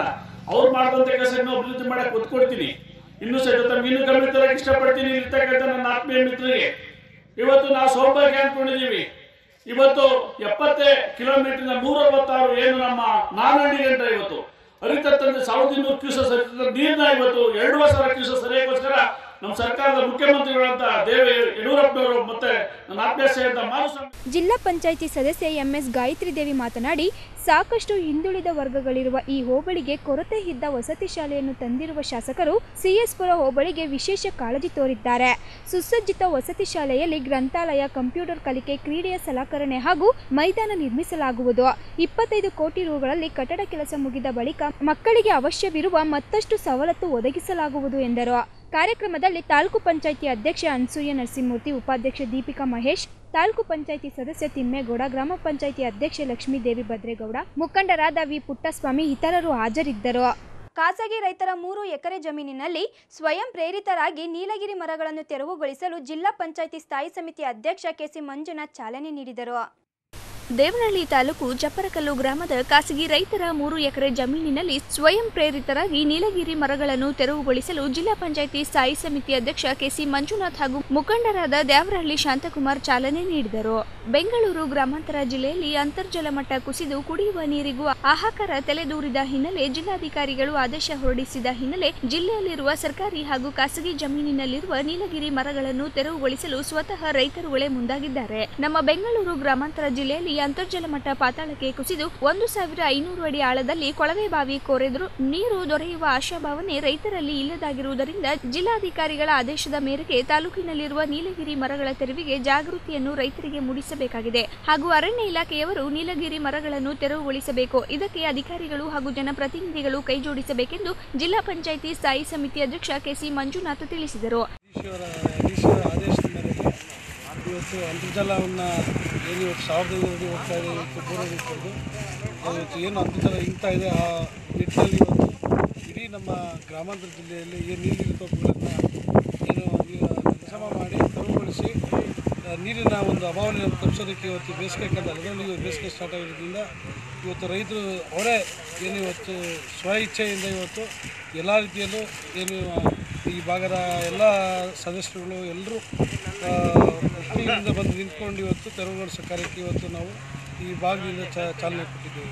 ಅವ್ರು ಮಾಡಿದಂತ ಕೆಲಸ ಇನ್ನೂ ಅಭಿವೃದ್ಧಿ ಮಾಡಕ್ಕೆ ಒತ್ತು ಕೊಡ್ತೀನಿ ಇನ್ನೂ ಸಹಿತ ತಮ್ಗೆ ಇನ್ನೂ ಗಮನ ತರಕ್ಕೆ ಇಷ್ಟಪಡ್ತೀನಿ ಇರ್ತಕ್ಕಂಥ ನನ್ನ ಆತ್ಮೀಯ ಮಿತ್ರರಿಗೆ ಇವತ್ತು ನಾವು ಸೌಭಾಗ್ಯ ಅನ್ಕೊಂಡಿದೀವಿ ಇವತ್ತು ಎಪ್ಪತ್ತೇ ಕಿಲೋಮೀಟರ್ ನೂರ ಅರವತ್ತಾರು ಏನು ನಮ್ಮ ನಾನಹಳ್ಳಿ ಗಂಟ ಇವತ್ತು ಹರಿತಕ್ಕಂಥ ಸಾವಿರದ ಇನ್ನೂರು ಕ್ಯೂಸಸ್ ಹರಿತಕ್ಕಂಥ ನೀರನ್ನ ಇವತ್ತು ಎರಡೂವರೆ ಸಾವಿರ ಕ್ಯೂಸಸ್ ಸರಿಯಾಗೋಸ್ಕರ ನಮ್ಮ ಸರ್ಕಾರದ ಮುಖ್ಯಮಂತ್ರಿಗಳಂತ ದೇವ ಯಡಿಯೂರಪ್ಪನವರು ಮತ್ತೆ ನನ್ನ ಆತ್ಮೀಯ ಸ್ನೇಹಿತ ಮಾಧುಸ್ವಾಮಿ ಜಿಲ್ಲಾ ಪಂಚಾಯಿತಿ ಸದಸ್ಯೆ ಎಂಎಸ್ ಗಾಯತ್ರಿ ದೇವಿ ಮಾತನಾಡಿ ಸಾಕಷ್ಟು ಹಿಂದುಳಿದ ವರ್ಗಗಳಿರುವ ಈ ಹೋಬಳಿಗೆ ಕೊರತೆ ಇದ್ದ ವಸತಿ ಶಾಲೆಯನ್ನು ತಂದಿರುವ ಶಾಸಕರು ಸಿಎಸ್ಪುರ ಹೋಬಳಿಗೆ ವಿಶೇಷ ಕಾಳಜಿ ತೋರಿದ್ದಾರೆ ಸುಸಜ್ಜಿತ ವಸತಿ ಶಾಲೆಯಲ್ಲಿ ಗ್ರಂಥಾಲಯ ಕಂಪ್ಯೂಟರ್ ಕಲಿಕೆ ಕ್ರೀಡೆಯ ಸಲಕರಣೆ ಹಾಗೂ ಮೈದಾನ ನಿರ್ಮಿಸಲಾಗುವುದು ಇಪ್ಪತ್ತೈದು ಕೋಟಿ ರುಗಳಲ್ಲಿ ಕಟ್ಟಡ ಕೆಲಸ ಮುಗಿದ ಬಳಿಕ ಮಕ್ಕಳಿಗೆ ಅವಶ್ಯವಿರುವ ಮತ್ತಷ್ಟು ಸವಲತ್ತು ಒದಗಿಸಲಾಗುವುದು ಎಂದರು ಕಾರ್ಯಕ್ರಮದಲ್ಲಿ ತಾಲೂಕು ಪಂಚಾಯಿತಿ ಅಧ್ಯಕ್ಷೆ ಅನ್ಸೂಯ ನರಸಿಂಹಮೂರ್ತಿ ಉಪಾಧ್ಯಕ್ಷೆ ದೀಪಿಕಾ ಮಹೇಶ್ ತಾಲೂಕು ಪಂಚಾಯಿತಿ ಸದಸ್ಯ ತಿಮ್ಮೇಗೌಡ ಗ್ರಾಮ ಪಂಚಾಯಿತಿ ಅಧ್ಯಕ್ಷೆ ಲಕ್ಷ್ಮೀದೇವಿ ಭದ್ರೇಗೌಡ ಮುಖಂಡರಾದ ವಿ ಪುಟ್ಟಸ್ವಾಮಿ ಇತರರು ಹಾಜರಿದ್ದರು ಖಾಸಗಿ ರೈತರ ಮೂರು ಎಕರೆ ಜಮೀನಿನಲ್ಲಿ ಸ್ವಯಂ ಪ್ರೇರಿತರಾಗಿ ನೀಲಗಿರಿ ಮರಗಳನ್ನು ತೆರವುಗೊಳಿಸಲು ಜಿಲ್ಲಾ ಪಂಚಾಯಿತಿ ಸ್ಥಾಯಿ ಸಮಿತಿ ಅಧ್ಯಕ್ಷ ಕೆಸಿ ಮಂಜುನಾಥ್ ಚಾಲನೆ ನೀಡಿದರು ದೇವನಹಳ್ಳಿ ತಾಲೂಕು ಚಪ್ಪರಕಲ್ಲು ಗ್ರಾಮದ ಖಾಸಗಿ ರೈತರ ಮೂರು ಎಕರೆ ಜಮೀನಿನಲ್ಲಿ ಸ್ವಯಂ ಪ್ರೇರಿತರಾಗಿ ನೀಲಗಿರಿ ಮರಗಳನ್ನು ತೆರವುಗೊಳಿಸಲು ಜಿಲ್ಲಾ ಪಂಚಾಯಿತಿ ಸ್ಥಾಯಿ ಸಮಿತಿ ಅಧ್ಯಕ್ಷ ಕೆಸಿ ಮಂಜುನಾಥ್ ಹಾಗೂ ಮುಖಂಡರಾದ ದೇವರಹಳ್ಳಿ ಶಾಂತಕುಮಾರ್ ಚಾಲನೆ ನೀಡಿದರು ಬೆಂಗಳೂರು ಗ್ರಾಮಾಂತರ ಜಿಲ್ಲೆಯಲ್ಲಿ ಅಂತರ್ಜಲ ಮಟ್ಟ ಕುಸಿದು ಕುಡಿಯುವ ನೀರಿಗೂ ಹಾಹಾಕಾರ ತಲೆದೂರಿದ ಹಿನ್ನೆಲೆ ಜಿಲ್ಲಾಧಿಕಾರಿಗಳು ಆದೇಶ ಹೊರಡಿಸಿದ ಹಿನ್ನೆಲೆ ಜಿಲ್ಲೆಯಲ್ಲಿರುವ ಸರ್ಕಾರಿ ಹಾಗೂ ಖಾಸಗಿ ಜಮೀನಿನಲ್ಲಿರುವ ನೀಲಗಿರಿ ಮರಗಳನ್ನು ತೆರವುಗೊಳಿಸಲು ಸ್ವತಃ ರೈತರುಗಳೇ ಮುಂದಾಗಿದ್ದಾರೆ ನಮ್ಮ ಬೆಂಗಳೂರು ಗ್ರಾಮಾಂತರ ಜಿಲ್ಲೆಯಲ್ಲಿ ಅಂತರ್ಜಲ ಮಟ್ಟ ಪಾತಾಳಕ್ಕೆ ಕುಸಿದು ಒಂದು ಸಾವಿರ ಐನೂರು ಅಡಿ ಆಳದಲ್ಲಿ ಕೊಳವೆ ಬಾವಿ ಕೊರೆದರೂ ನೀರು ದೊರೆಯುವ ಆಶಾಭಾವನೆ ರೈತರಲ್ಲಿ ಇಲ್ಲದಾಗಿರುವುದರಿಂದ ಜಿಲ್ಲಾಧಿಕಾರಿಗಳ ಆದೇಶದ ಮೇರೆಗೆ ತಾಲೂಕಿನಲ್ಲಿರುವ ನೀಲಗಿರಿ ಮರಗಳ ತೆರವಿಗೆ ಜಾಗೃತಿಯನ್ನು ರೈತರಿಗೆ ಮೂಡಿಸಬೇಕಾಗಿದೆ ಹಾಗೂ ಅರಣ್ಯ ಇಲಾಖೆಯವರು ನೀಲಗಿರಿ ಮರಗಳನ್ನು ತೆರವುಗೊಳಿಸಬೇಕು ಇದಕ್ಕೆ ಅಧಿಕಾರಿಗಳು ಹಾಗೂ ಜನಪ್ರತಿನಿಧಿಗಳು ಕೈಜೋಡಿಸಬೇಕೆಂದು ಜಿಲ್ಲಾ ಪಂಚಾಯಿತಿ ಸ್ಥಾಯಿ ಸಮಿತಿ ಅಧ್ಯಕ್ಷ ಕೆಸಿ ಮಂಜುನಾಥ್ ತಿಳಿಸಿದರು ಈಶ್ವರ ಈಶ್ವರ ಆದೇಶದ ಮೇರೆಗೆ ಇವತ್ತು ಅಂತರ್ಜಲವನ್ನು ಏನು ಇವತ್ತು ಸಾವಿರದ ಐನೂರು ಅಡಿ ಹೋಗ್ತಾ ಇದೆ ಇವತ್ತು ಪೂರ್ವ ಇಟ್ಕೊಂಡು ಇವತ್ತು ಏನು ಅಂತರ್ಜಲ ಇಂಗ್ತಾ ಇದೆ ಆ ನಿಟ್ಟಿನಲ್ಲಿ ಇವತ್ತು ಇಡೀ ನಮ್ಮ ಗ್ರಾಮಾಂತರ ಜಿಲ್ಲೆಯಲ್ಲಿ ಏನು ನೀರಿನ ತೊಟ್ಟುಗಳನ್ನು ಏನು ಸಮ ಮಾಡಿ ತೆರವುಗೊಳಿಸಿ ಆ, ನೀರಿನ ಒಂದು ಅಭಾವನೆಯನ್ನು ತಪ್ಪಿಸೋದಕ್ಕೆ ಇವತ್ತು ಬೇಸಿಗೆ ಕಾಲದಲ್ಲಿ ಅದರಲ್ಲೂ ಇವತ್ತು ಬೇಸಿಗೆ ಸ್ಟಾರ್ಟ್ ಆಗಿರೋದ್ರಿಂದ ಇವತ್ತು ರೈತರು ಅವರೇ ಏನು ಇವತ್ತು ಸ್ವ ಇಚ್ಛೆಯಿಂದ ಇವತ್ತು ಎಲ್ಲ ರೀತಿಯಲ್ಲೂ ಏನು ಈ ಭಾಗದ ಎಲ್ಲ ಸದಸ್ಯರುಗಳು ಎಲ್ಲರೂ ಒಟ್ಟಿಗೆಯಿಂದ ಬಂದು ನಿಂತ್ಕೊಂಡು ಇವತ್ತು ತೆರವುಗೊಳಿಸೋ ಕಾರ್ಯಕ್ಕೆ ಇವತ್ತು ನಾವು ಈ ಭಾಗದಿಂದ ಚ ಚಾಲನೆ ಕೊಟ್ಟಿದ್ದೇವೆ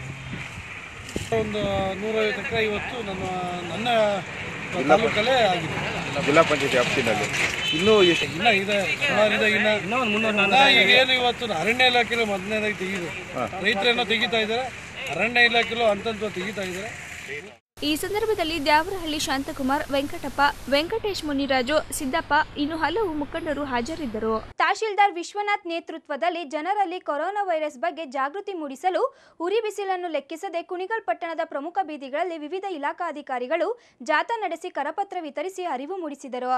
ಒಂದು ನೂರೈವತ್ತು ಎಕರೆ ಇವತ್ತು ನಮ್ಮ ನನ್ನ ತಾಲೂಕಲ್ಲೇ ಆಗಿದೆ ಜಿಲ್ಲಾ ಪಂಚಾಯತಿ ವ್ಯಾಪ್ತಿನಲ್ಲಿ ಇನ್ನೂ ಎಷ್ಟು ಇನ್ನ ಇದೆ ಸುಮಾರು ಇದೆ ಇನ್ನ ಇನ್ನ ಈಗ ಏನು ಇವತ್ತು ಅರಣ್ಯ ಇಲಾಖೆಲೂ ಮೊದಲನೇದಾಗಿ ತೆಗಿದೆ ರೈತರೇನೋ ತೆಗಿತಾ ಇದ್ದಾರೆ ಅರಣ್ಯ ಇಲಾಖೆಲೂ ಹಂತ ತೆಗಿತಾ ಇದ್ದಾರೆ ಈ ಸಂದರ್ಭದಲ್ಲಿ ದ್ಯಾವರಹಳ್ಳಿ ಶಾಂತಕುಮಾರ್ ವೆಂಕಟಪ್ಪ ವೆಂಕಟೇಶ್ ಮುನಿರಾಜು ಸಿದ್ದಪ್ಪ ಇನ್ನು ಹಲವು ಮುಖಂಡರು ಹಾಜರಿದ್ದರು ತಹಶೀಲ್ದಾರ್ ವಿಶ್ವನಾಥ್ ನೇತೃತ್ವದಲ್ಲಿ ಜನರಲ್ಲಿ ಕೊರೋನಾ ವೈರಸ್ ಬಗ್ಗೆ ಜಾಗೃತಿ ಮೂಡಿಸಲು ಉರಿ ಬಿಸಿಲನ್ನು ಲೆಕ್ಕಿಸದೆ ಕುಣಿಗಲ್ ಪಟ್ಟಣದ ಪ್ರಮುಖ ಬೀದಿಗಳಲ್ಲಿ ವಿವಿಧ ಇಲಾಖಾ ಅಧಿಕಾರಿಗಳು ಜಾಥಾ ನಡೆಸಿ ಕರಪತ್ರ ವಿತರಿಸಿ ಅರಿವು ಮೂಡಿಸಿದರು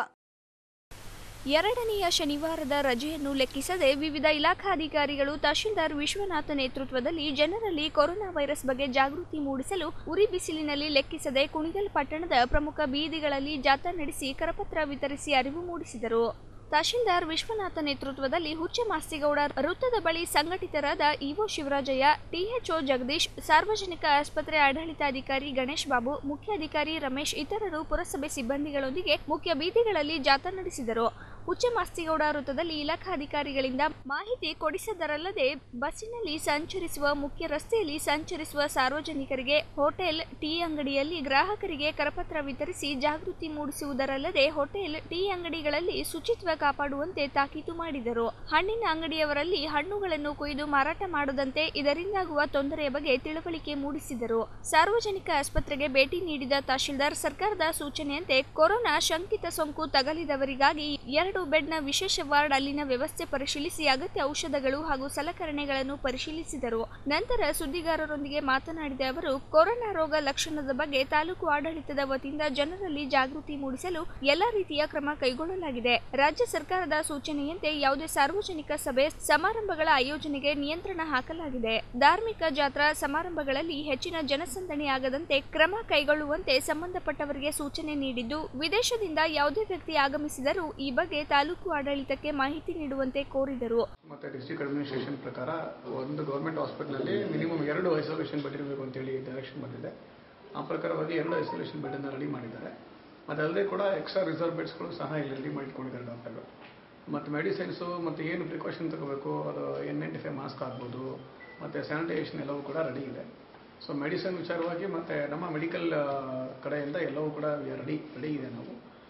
ಎರಡನೆಯ ಶನಿವಾರದ ರಜೆಯನ್ನು ಲೆಕ್ಕಿಸದೆ ವಿವಿಧ ಇಲಾಖಾಧಿಕಾರಿಗಳು ತಹಶೀಲ್ದಾರ್ ವಿಶ್ವನಾಥ ನೇತೃತ್ವದಲ್ಲಿ ಜನರಲ್ಲಿ ಕೊರೋನಾ ವೈರಸ್ ಬಗ್ಗೆ ಜಾಗೃತಿ ಮೂಡಿಸಲು ಉರಿ ಬಿಸಿಲಿನಲ್ಲಿ ಲೆಕ್ಕಿಸದೆ ಕುಣಿಗಲ್ ಪಟ್ಟಣದ ಪ್ರಮುಖ ಬೀದಿಗಳಲ್ಲಿ ಜಾಥಾ ನಡೆಸಿ ಕರಪತ್ರ ವಿತರಿಸಿ ಅರಿವು ಮೂಡಿಸಿದರು ತಹಶೀಲ್ದಾರ್ ವಿಶ್ವನಾಥ ನೇತೃತ್ವದಲ್ಲಿ ಹುಚ್ಚ ಮಾಸ್ತಿಗೌಡ ವೃತ್ತದ ಬಳಿ ಸಂಘಟಿತರಾದ ಇಒ ಶಿವರಾಜಯ್ಯ ಟಿಎಚ್ಒ ಜಗದೀಶ್ ಸಾರ್ವಜನಿಕ ಆಸ್ಪತ್ರೆ ಆಡಳಿತಾಧಿಕಾರಿ ಗಣೇಶ್ ಬಾಬು ಮುಖ್ಯಾಧಿಕಾರಿ ರಮೇಶ್ ಇತರರು ಪುರಸಭೆ ಸಿಬ್ಬಂದಿಗಳೊಂದಿಗೆ ಮುಖ್ಯ ಬೀದಿಗಳಲ್ಲಿ ಜಾಥಾ ನಡೆಸಿದರು ಹುಚ್ಚ ಮಾಸ್ತಿಗೌಡ ವೃತ್ತದಲ್ಲಿ ಇಲಾಖಾಧಿಕಾರಿಗಳಿಂದ ಮಾಹಿತಿ ಕೊಡಿಸದರಲ್ಲದೆ ಬಸ್ಸಿನಲ್ಲಿ ಸಂಚರಿಸುವ ಮುಖ್ಯ ರಸ್ತೆಯಲ್ಲಿ ಸಂಚರಿಸುವ ಸಾರ್ವಜನಿಕರಿಗೆ ಹೋಟೆಲ್ ಟೀ ಅಂಗಡಿಯಲ್ಲಿ ಗ್ರಾಹಕರಿಗೆ ಕರಪತ್ರ ವಿತರಿಸಿ ಜಾಗೃತಿ ಮೂಡಿಸುವುದರಲ್ಲದೆ ಹೋಟೆಲ್ ಟೀ ಅಂಗಡಿಗಳಲ್ಲಿ ಶುಚಿತ್ವ ಕಾಪಾಡುವಂತೆ ತಾಕೀತು ಮಾಡಿದರು ಹಣ್ಣಿನ ಅಂಗಡಿಯವರಲ್ಲಿ ಹಣ್ಣುಗಳನ್ನು ಕೊಯ್ದು ಮಾರಾಟ ಮಾಡದಂತೆ ಇದರಿಂದಾಗುವ ತೊಂದರೆಯ ಬಗ್ಗೆ ತಿಳುವಳಿಕೆ ಮೂಡಿಸಿದರು ಸಾರ್ವಜನಿಕ ಆಸ್ಪತ್ರೆಗೆ ಭೇಟಿ ನೀಡಿದ ತಹಶೀಲ್ದಾರ್ ಸರ್ಕಾರದ ಸೂಚನೆಯಂತೆ ಕೊರೋನಾ ಶಂಕಿತ ಸೋಂಕು ತಗಲಿದವರಿಗಾಗಿ ಎರಡು ಬೆಡ್ನ ವಿಶೇಷ ವಾರ್ಡ್ ಅಲ್ಲಿನ ವ್ಯವಸ್ಥೆ ಪರಿಶೀಲಿಸಿ ಅಗತ್ಯ ಔಷಧಗಳು ಹಾಗೂ ಸಲಕರಣೆಗಳನ್ನು ಪರಿಶೀಲಿಸಿದರು ನಂತರ ಸುದ್ದಿಗಾರರೊಂದಿಗೆ ಮಾತನಾಡಿದ ಅವರು ಕೊರೋನಾ ರೋಗ ಲಕ್ಷಣದ ಬಗ್ಗೆ ತಾಲೂಕು ಆಡಳಿತದ ವತಿಯಿಂದ ಜನರಲ್ಲಿ ಜಾಗೃತಿ ಮೂಡಿಸಲು ಎಲ್ಲಾ ರೀತಿಯ ಕ್ರಮ ಕೈಗೊಳ್ಳಲಾಗಿದೆ ರಾಜ್ಯ ಸರ್ಕಾರದ ಸೂಚನೆಯಂತೆ ಯಾವುದೇ ಸಾರ್ವಜನಿಕ ಸಭೆ ಸಮಾರಂಭಗಳ ಆಯೋಜನೆಗೆ ನಿಯಂತ್ರಣ ಹಾಕಲಾಗಿದೆ ಧಾರ್ಮಿಕ ಜಾತ್ರಾ ಸಮಾರಂಭಗಳಲ್ಲಿ ಹೆಚ್ಚಿನ ಜನಸಂದಣಿ ಆಗದಂತೆ ಕ್ರಮ ಕೈಗೊಳ್ಳುವಂತೆ ಸಂಬಂಧಪಟ್ಟವರಿಗೆ ಸೂಚನೆ ನೀಡಿದ್ದು ವಿದೇಶದಿಂದ ಯಾವುದೇ ವ್ಯಕ್ತಿ ಆಗಮಿಸಿದರೂ ಈ ಬಗ್ಗೆ ತಾಲೂಕು ಆಡಳಿತಕ್ಕೆ ಮಾಹಿತಿ ನೀಡುವಂತೆ ಕೋರಿದರು ಮತ್ತು ಡಿಸ್ಟ್ರಿಕ್ಟ್ ಅಡ್ಮಿನಿಸ್ಟ್ರೇಷನ್ ಪ್ರಕಾರ ಒಂದು ಗೌರ್ಮೆಂಟ್ ಹಾಸ್ಪಿಟಲಲ್ಲಿ ಮಿನಿಮಮ್ ಎರಡು ಐಸೋಲೇಷನ್ ಬೆಡ್ ಇರಬೇಕು ಅಂತೇಳಿ ಡೈರೆಕ್ಷನ್ ಬಂದಿದೆ ಆ ಪ್ರಕಾರವಾಗಿ ಎರಡು ಐಸೋಲೇಷನ್ ಬೆಡನ್ನು ರೆಡಿ ಮಾಡಿದ್ದಾರೆ ಅದಲ್ಲದೆ ಕೂಡ ಎಕ್ಸ್ಟ್ರಾ ರಿಸರ್ವ್ ಬೆಡ್ಸ್ಗಳು ಸಹ ಇಲ್ಲಿ ರೆಡಿ ಮಾಡಿಕೊಂಡಿದ್ದಾರೆ ಡಾಕ್ಟರ್ಗಳು ಮತ್ತು ಮೆಡಿಸಿನ್ಸು ಮತ್ತು ಏನು ಪ್ರಿಕಾಷನ್ ತಗೋಬೇಕು ಅದು ಎನ್ ನೈಂಟಿ ಫೈವ್ ಮಾಸ್ಕ್ ಆಗ್ಬೋದು ಮತ್ತು ಸ್ಯಾನಿಟೈಸೇಷನ್ ಎಲ್ಲವೂ ಕೂಡ ರೆಡಿ ಇದೆ ಸೊ ಮೆಡಿಸಿನ್ ವಿಚಾರವಾಗಿ ಮತ್ತು ನಮ್ಮ ಮೆಡಿಕಲ್ ಕಡೆಯಿಂದ ಎಲ್ಲವೂ ಕೂಡ ರೆಡಿ ರೆಡಿ ಇದೆ ನಾವು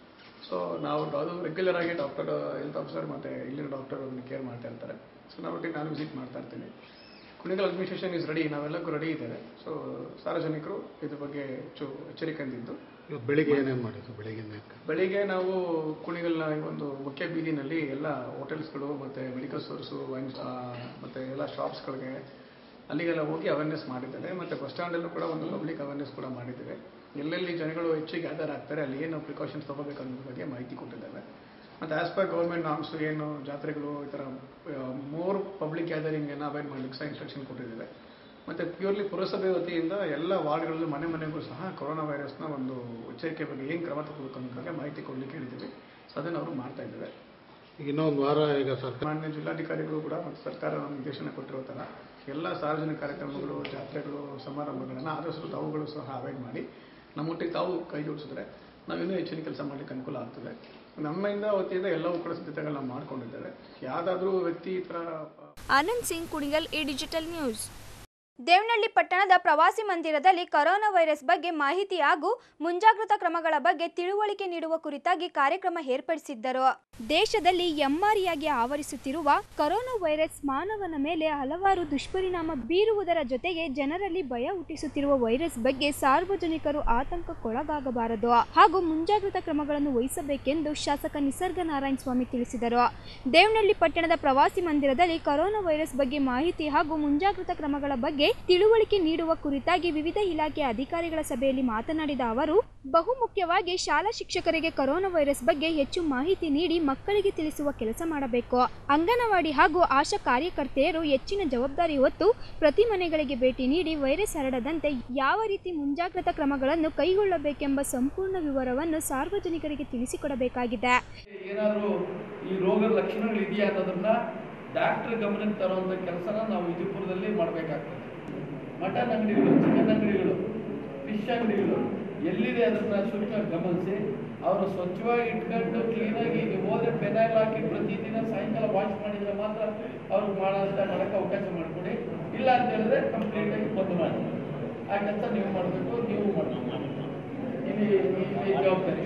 ಸೊ ನಾವು ಅದು ರೆಗ್ಯುಲರ್ ಆಗಿ ಡಾಕ್ಟರ್ ಹೆಲ್ತ್ ಆಫೀಸರ್ ಮತ್ತು ಇಲ್ಲಿನ ಡಾಕ್ಟರ್ ಅದನ್ನು ಕೇರ್ ಮಾಡ್ತಾ ಇರ್ತಾರೆ ಸೊ ನಾವು ಒಟ್ಟಿಗೆ ನಾನು ವಿಸಿಟ್ ಮಾಡ್ತಾ ಇರ್ತೀನಿ ಕ್ಲಿನಿಕಲ್ ಅಡ್ಮಿನಿಸ್ಟ್ರೇಷನ್ ಇಸ್ ರೆಡಿ ನಾವೆಲ್ಲಕ್ಕೂ ರೆಡಿ ಇದ್ದೇವೆ ಸೊ ಸಾರ್ವಜನಿಕರು ಇದ್ರ ಬಗ್ಗೆ ಹೆಚ್ಚು ಎಚ್ಚರಿಕೆಯಿಂದಿದ್ದು ಇವತ್ತು ಬೆಳಿಗ್ಗೆ ಏನೇನು ಮಾಡಿದ್ರು ಬೆಳಿಗ್ಗೆ ಬೆಳಿಗ್ಗೆ ನಾವು ಕುಣಿಗಲ್ನ ಈ ಒಂದು ಮುಖ್ಯ ಬೀದಿನಲ್ಲಿ ಎಲ್ಲ ಹೋಟೆಲ್ಸ್ಗಳು ಮತ್ತು ಮೆಡಿಕಲ್ ಸ್ಟೋರ್ಸು ವೈನ್ ಮತ್ತು ಎಲ್ಲ ಶಾಪ್ಸ್ಗಳಿಗೆ ಅಲ್ಲಿಗೆಲ್ಲ ಹೋಗಿ ಅವೇರ್ನೆಸ್ ಮಾಡಿದ್ದಾರೆ ಮತ್ತು ಬಸ್ ಸ್ಟ್ಯಾಂಡಲ್ಲೂ ಕೂಡ ಒಂದು ಪಬ್ಲಿಕ್ ಅವೇರ್ನೆಸ್ ಕೂಡ ಮಾಡಿದ್ದೇವೆ ಎಲ್ಲೆಲ್ಲಿ ಜನಗಳು ಹೆಚ್ಚು ಗ್ಯಾದರ್ ಆಗ್ತಾರೆ ಅಲ್ಲಿ ಏನು ಪ್ರಿಕಾಷನ್ಸ್ ತಗೋಬೇಕು ಅನ್ನೋದ್ರ ಬಗ್ಗೆ ಮಾಹಿತಿ ಕೊಟ್ಟಿದ್ದೇವೆ ಮತ್ತು ಆಸ್ ಪರ್ ಗೌರ್ಮೆಂಟ್ ನಾಮ್ಸ್ ಏನು ಜಾತ್ರೆಗಳು ಈ ಥರ ಮೋರ್ ಪಬ್ಲಿಕ್ ಗ್ಯಾದರಿಂಗನ್ನು ಅವಾಯ್ಡ್ ಮಾಡಲಿಕ್ಕೆ ಸಹ ಇನ್ಸ್ಟ್ರಕ್ಷನ್ ಕೊಟ್ಟಿದ್ದೇವೆ ಮತ್ತು ಪ್ಯೂರ್ಲಿ ಪುರಸಭೆ ವತಿಯಿಂದ ಎಲ್ಲ ವಾರ್ಡ್ಗಳಲ್ಲೂ ಮನೆ ಮನೆಗೂ ಸಹ ಕೊರೋನಾ ವೈರಸ್ನ ಒಂದು ಎಚ್ಚರಿಕೆ ಬಗ್ಗೆ ಏನು ಕ್ರಮ ತಗೋಬೇಕು ಅನ್ನೋದ್ರ ಬಗ್ಗೆ ಮಾಹಿತಿ ಕೊಡಲಿಕ್ಕೆ ಹೇಳಿದ್ದೀವಿ ಸೊ ಅದನ್ನು ಅವರು ಮಾಡ್ತಾ ಇದ್ದೇವೆ ಈಗ ಇನ್ನೊಂದು ವಾರ ಈಗ ಸರ್ಕಾರ ಮಾನ್ಯ ಜಿಲ್ಲಾಧಿಕಾರಿಗಳು ಕೂಡ ಮತ್ತು ಸರ್ಕಾರ ನಿರ್ದೇಶನ ಕೊಟ್ಟಿರೋ ಥರ ಎಲ್ಲ ಸಾರ್ವಜನಿಕ ಕಾರ್ಯಕ್ರಮಗಳು ಜಾತ್ರೆಗಳು ಸಮಾರಂಭಗಳನ್ನು ಆದಷ್ಟು ತಾವುಗಳು ಸಹ ಅವಾಯ್ಡ್ ಮಾಡಿ ನಮ್ಮೊಟ್ಟಿಗೆ ತಾವು ಕೈ ಜೋಡಿಸಿದ್ರೆ ನಾವಿನ್ನೂ ಹೆಚ್ಚಿನ ಕೆಲಸ ಮಾಡಲಿಕ್ಕೆ ಅನುಕೂಲ ಆಗ್ತದೆ ನಮ್ಮಿಂದ ವತಿಯಿಂದ ಎಲ್ಲವೂ ಕೂಡ ಸಿದ್ಧತೆಗಳನ್ನ ಮಾಡ್ಕೊಂಡಿದ್ದೇವೆ ಯಾವುದಾದ್ರೂ ವ್ಯಕ್ತಿ ಈ ಥರ Anand Singh Kunigal A digital news Devanahalli ಪಟ್ಟಣದ ಪ್ರವಾಸಿ ಮಂದಿರದಲ್ಲಿ ಕರೋನಾ ವೈರಸ್ ಬಗ್ಗೆ ಮಾಹಿತಿ ಹಾಗೂ ಮುಂಜಾಗ್ರತಾ ಕ್ರಮಗಳ ಬಗ್ಗೆ ತಿಳುವಳಿಕೆ ನೀಡುವ ಕುರಿತಾಗಿ ಕಾರ್ಯಕ್ರಮ ಏರ್ಪಡಿಸಿದ್ದರು ದೇಶದಲ್ಲಿ ಎಮ್ಮಾರಿಯಾಗಿ ಆವರಿಸುತ್ತಿರುವ ಕರೋನಾ ವೈರಸ್ ಮಾನವನ ಮೇಲೆ ಹಲವಾರು ದುಷ್ಪರಿಣಾಮ ಬೀರುವುದರ ಜೊತೆಗೆ ಜನರಲ್ಲಿ ಭಯ ಹುಟ್ಟಿಸುತ್ತಿರುವ ವೈರಸ್ ಬಗ್ಗೆ ಸಾರ್ವಜನಿಕರು ಆತಂಕಕ್ಕೊಳಗಾಗಬಾರದು ಹಾಗೂ ಮುಂಜಾಗ್ರತಾ ಕ್ರಮಗಳನ್ನು ವಹಿಸಬೇಕೆಂದು ಶಾಸಕ ನಿಸರ್ಗ ನಾರಾಯಣ ಸ್ವಾಮಿ ತಿಳಿಸಿದರು ದೇವನಹಳ್ಳಿ ಪಟ್ಟಣದ ಪ್ರವಾಸಿ ಮಂದಿರದಲ್ಲಿ ಕರೋನಾ ವೈರಸ್ ಬಗ್ಗೆ ಮಾಹಿತಿ ಹಾಗೂ ಮುಂಜಾಗ್ರತಾ ಕ್ರಮಗಳ ಬಗ್ಗೆ ತಿಳುವಳಿಕೆ ನೀಡುವ ಕುರಿತಾಗಿ ವಿವಿಧ ಇಲಾಖೆಯ ಅಧಿಕಾರಿಗಳ ಸಭೆಯಲ್ಲಿ ಮಾತನಾಡಿದ ಅವರು ಬಹುಮುಖ್ಯವಾಗಿ ಶಾಲಾ ಶಿಕ್ಷಕರಿಗೆ ಕರೋನಾ ವೈರಸ್ ಬಗ್ಗೆ ಹೆಚ್ಚು ಮಾಹಿತಿ ನೀಡಿ ಮಕ್ಕಳಿಗೆ ತಿಳಿಸುವ ಕೆಲಸ ಮಾಡಬೇಕು ಅಂಗನವಾಡಿ ಹಾಗೂ ಆಶಾ ಕಾರ್ಯಕರ್ತೆಯರು ಹೆಚ್ಚಿನ ಜವಾಬ್ದಾರಿ ಹೊತ್ತು ಪ್ರತಿ ಮನೆಗಳಿಗೆ ಭೇಟಿ ನೀಡಿ ವೈರಸ್ ಹರಡದಂತೆ ಯಾವ ರೀತಿ ಮುಂಜಾಗ್ರತಾ ಕ್ರಮಗಳನ್ನು ಕೈಗೊಳ್ಳಬೇಕೆಂಬ ಸಂಪೂರ್ಣ ವಿವರವನ್ನು ಸಾರ್ವಜನಿಕರಿಗೆ ತಿಳಿಸಿಕೊಡಬೇಕಾಗಿದೆ ಏನಾದರೂ ಈ ರೋಗದ ಲಕ್ಷಣಗಳು ಇದೆಯಾ ಅನ್ನೋದನ್ನ ಡಾಕ್ಟರ್ ಗಮನಕ್ಕೆ ತರುವಂಥ ಕೆಲಸನ ನಾವು ವಿಜಯಪುರದಲ್ಲಿ ಮಾಡಬೇಕಾಗ್ತದೆ ಮಟನ್ ಅಂಗಡಿಗಳು ಚಿಕನ್ ಅಂಗಡಿಗಳು ಫಿಶ್ ಅಂಗಡಿಗಳು ಎಲ್ಲಿದೆ ಅದನ್ನ ಶುಲ್ಕ ಗಮನಿಸಿ ಅವರು ಸ್ವಚ್ಛವಾಗಿ ಇಟ್ಕೊಂಡು ಕ್ಲೀನಾಗಿ ನೀವು ಹೋದ್ರೆ ಪೆನಾಯಿಲ್ ಹಾಕಿ ಪ್ರತಿದಿನ ಸಾಯಂಕಾಲ ವಾಶ್ ಮಾಡಿದ್ರೆ ಮಾತ್ರ ಅವ್ರಿಗೆ ಮಾಡೋಂಥ ಮಾಡೋಕ್ಕೆ ಅವಕಾಶ ಮಾಡಿಕೊಡಿ ಇಲ್ಲ ಅಂತ ಹೇಳಿದ್ರೆ ಕಂಪ್ಲೀಟಾಗಿ ಬಂದ್ ಮಾಡಿ ಆ ಕೆಲಸ ನೀವು ಮಾಡಬೇಕು ನೀವು ಮಾಡಬೇಕು ಇಲ್ಲಿ ಇಲ್ಲಿ ಜವಾಬ್ದಾರಿ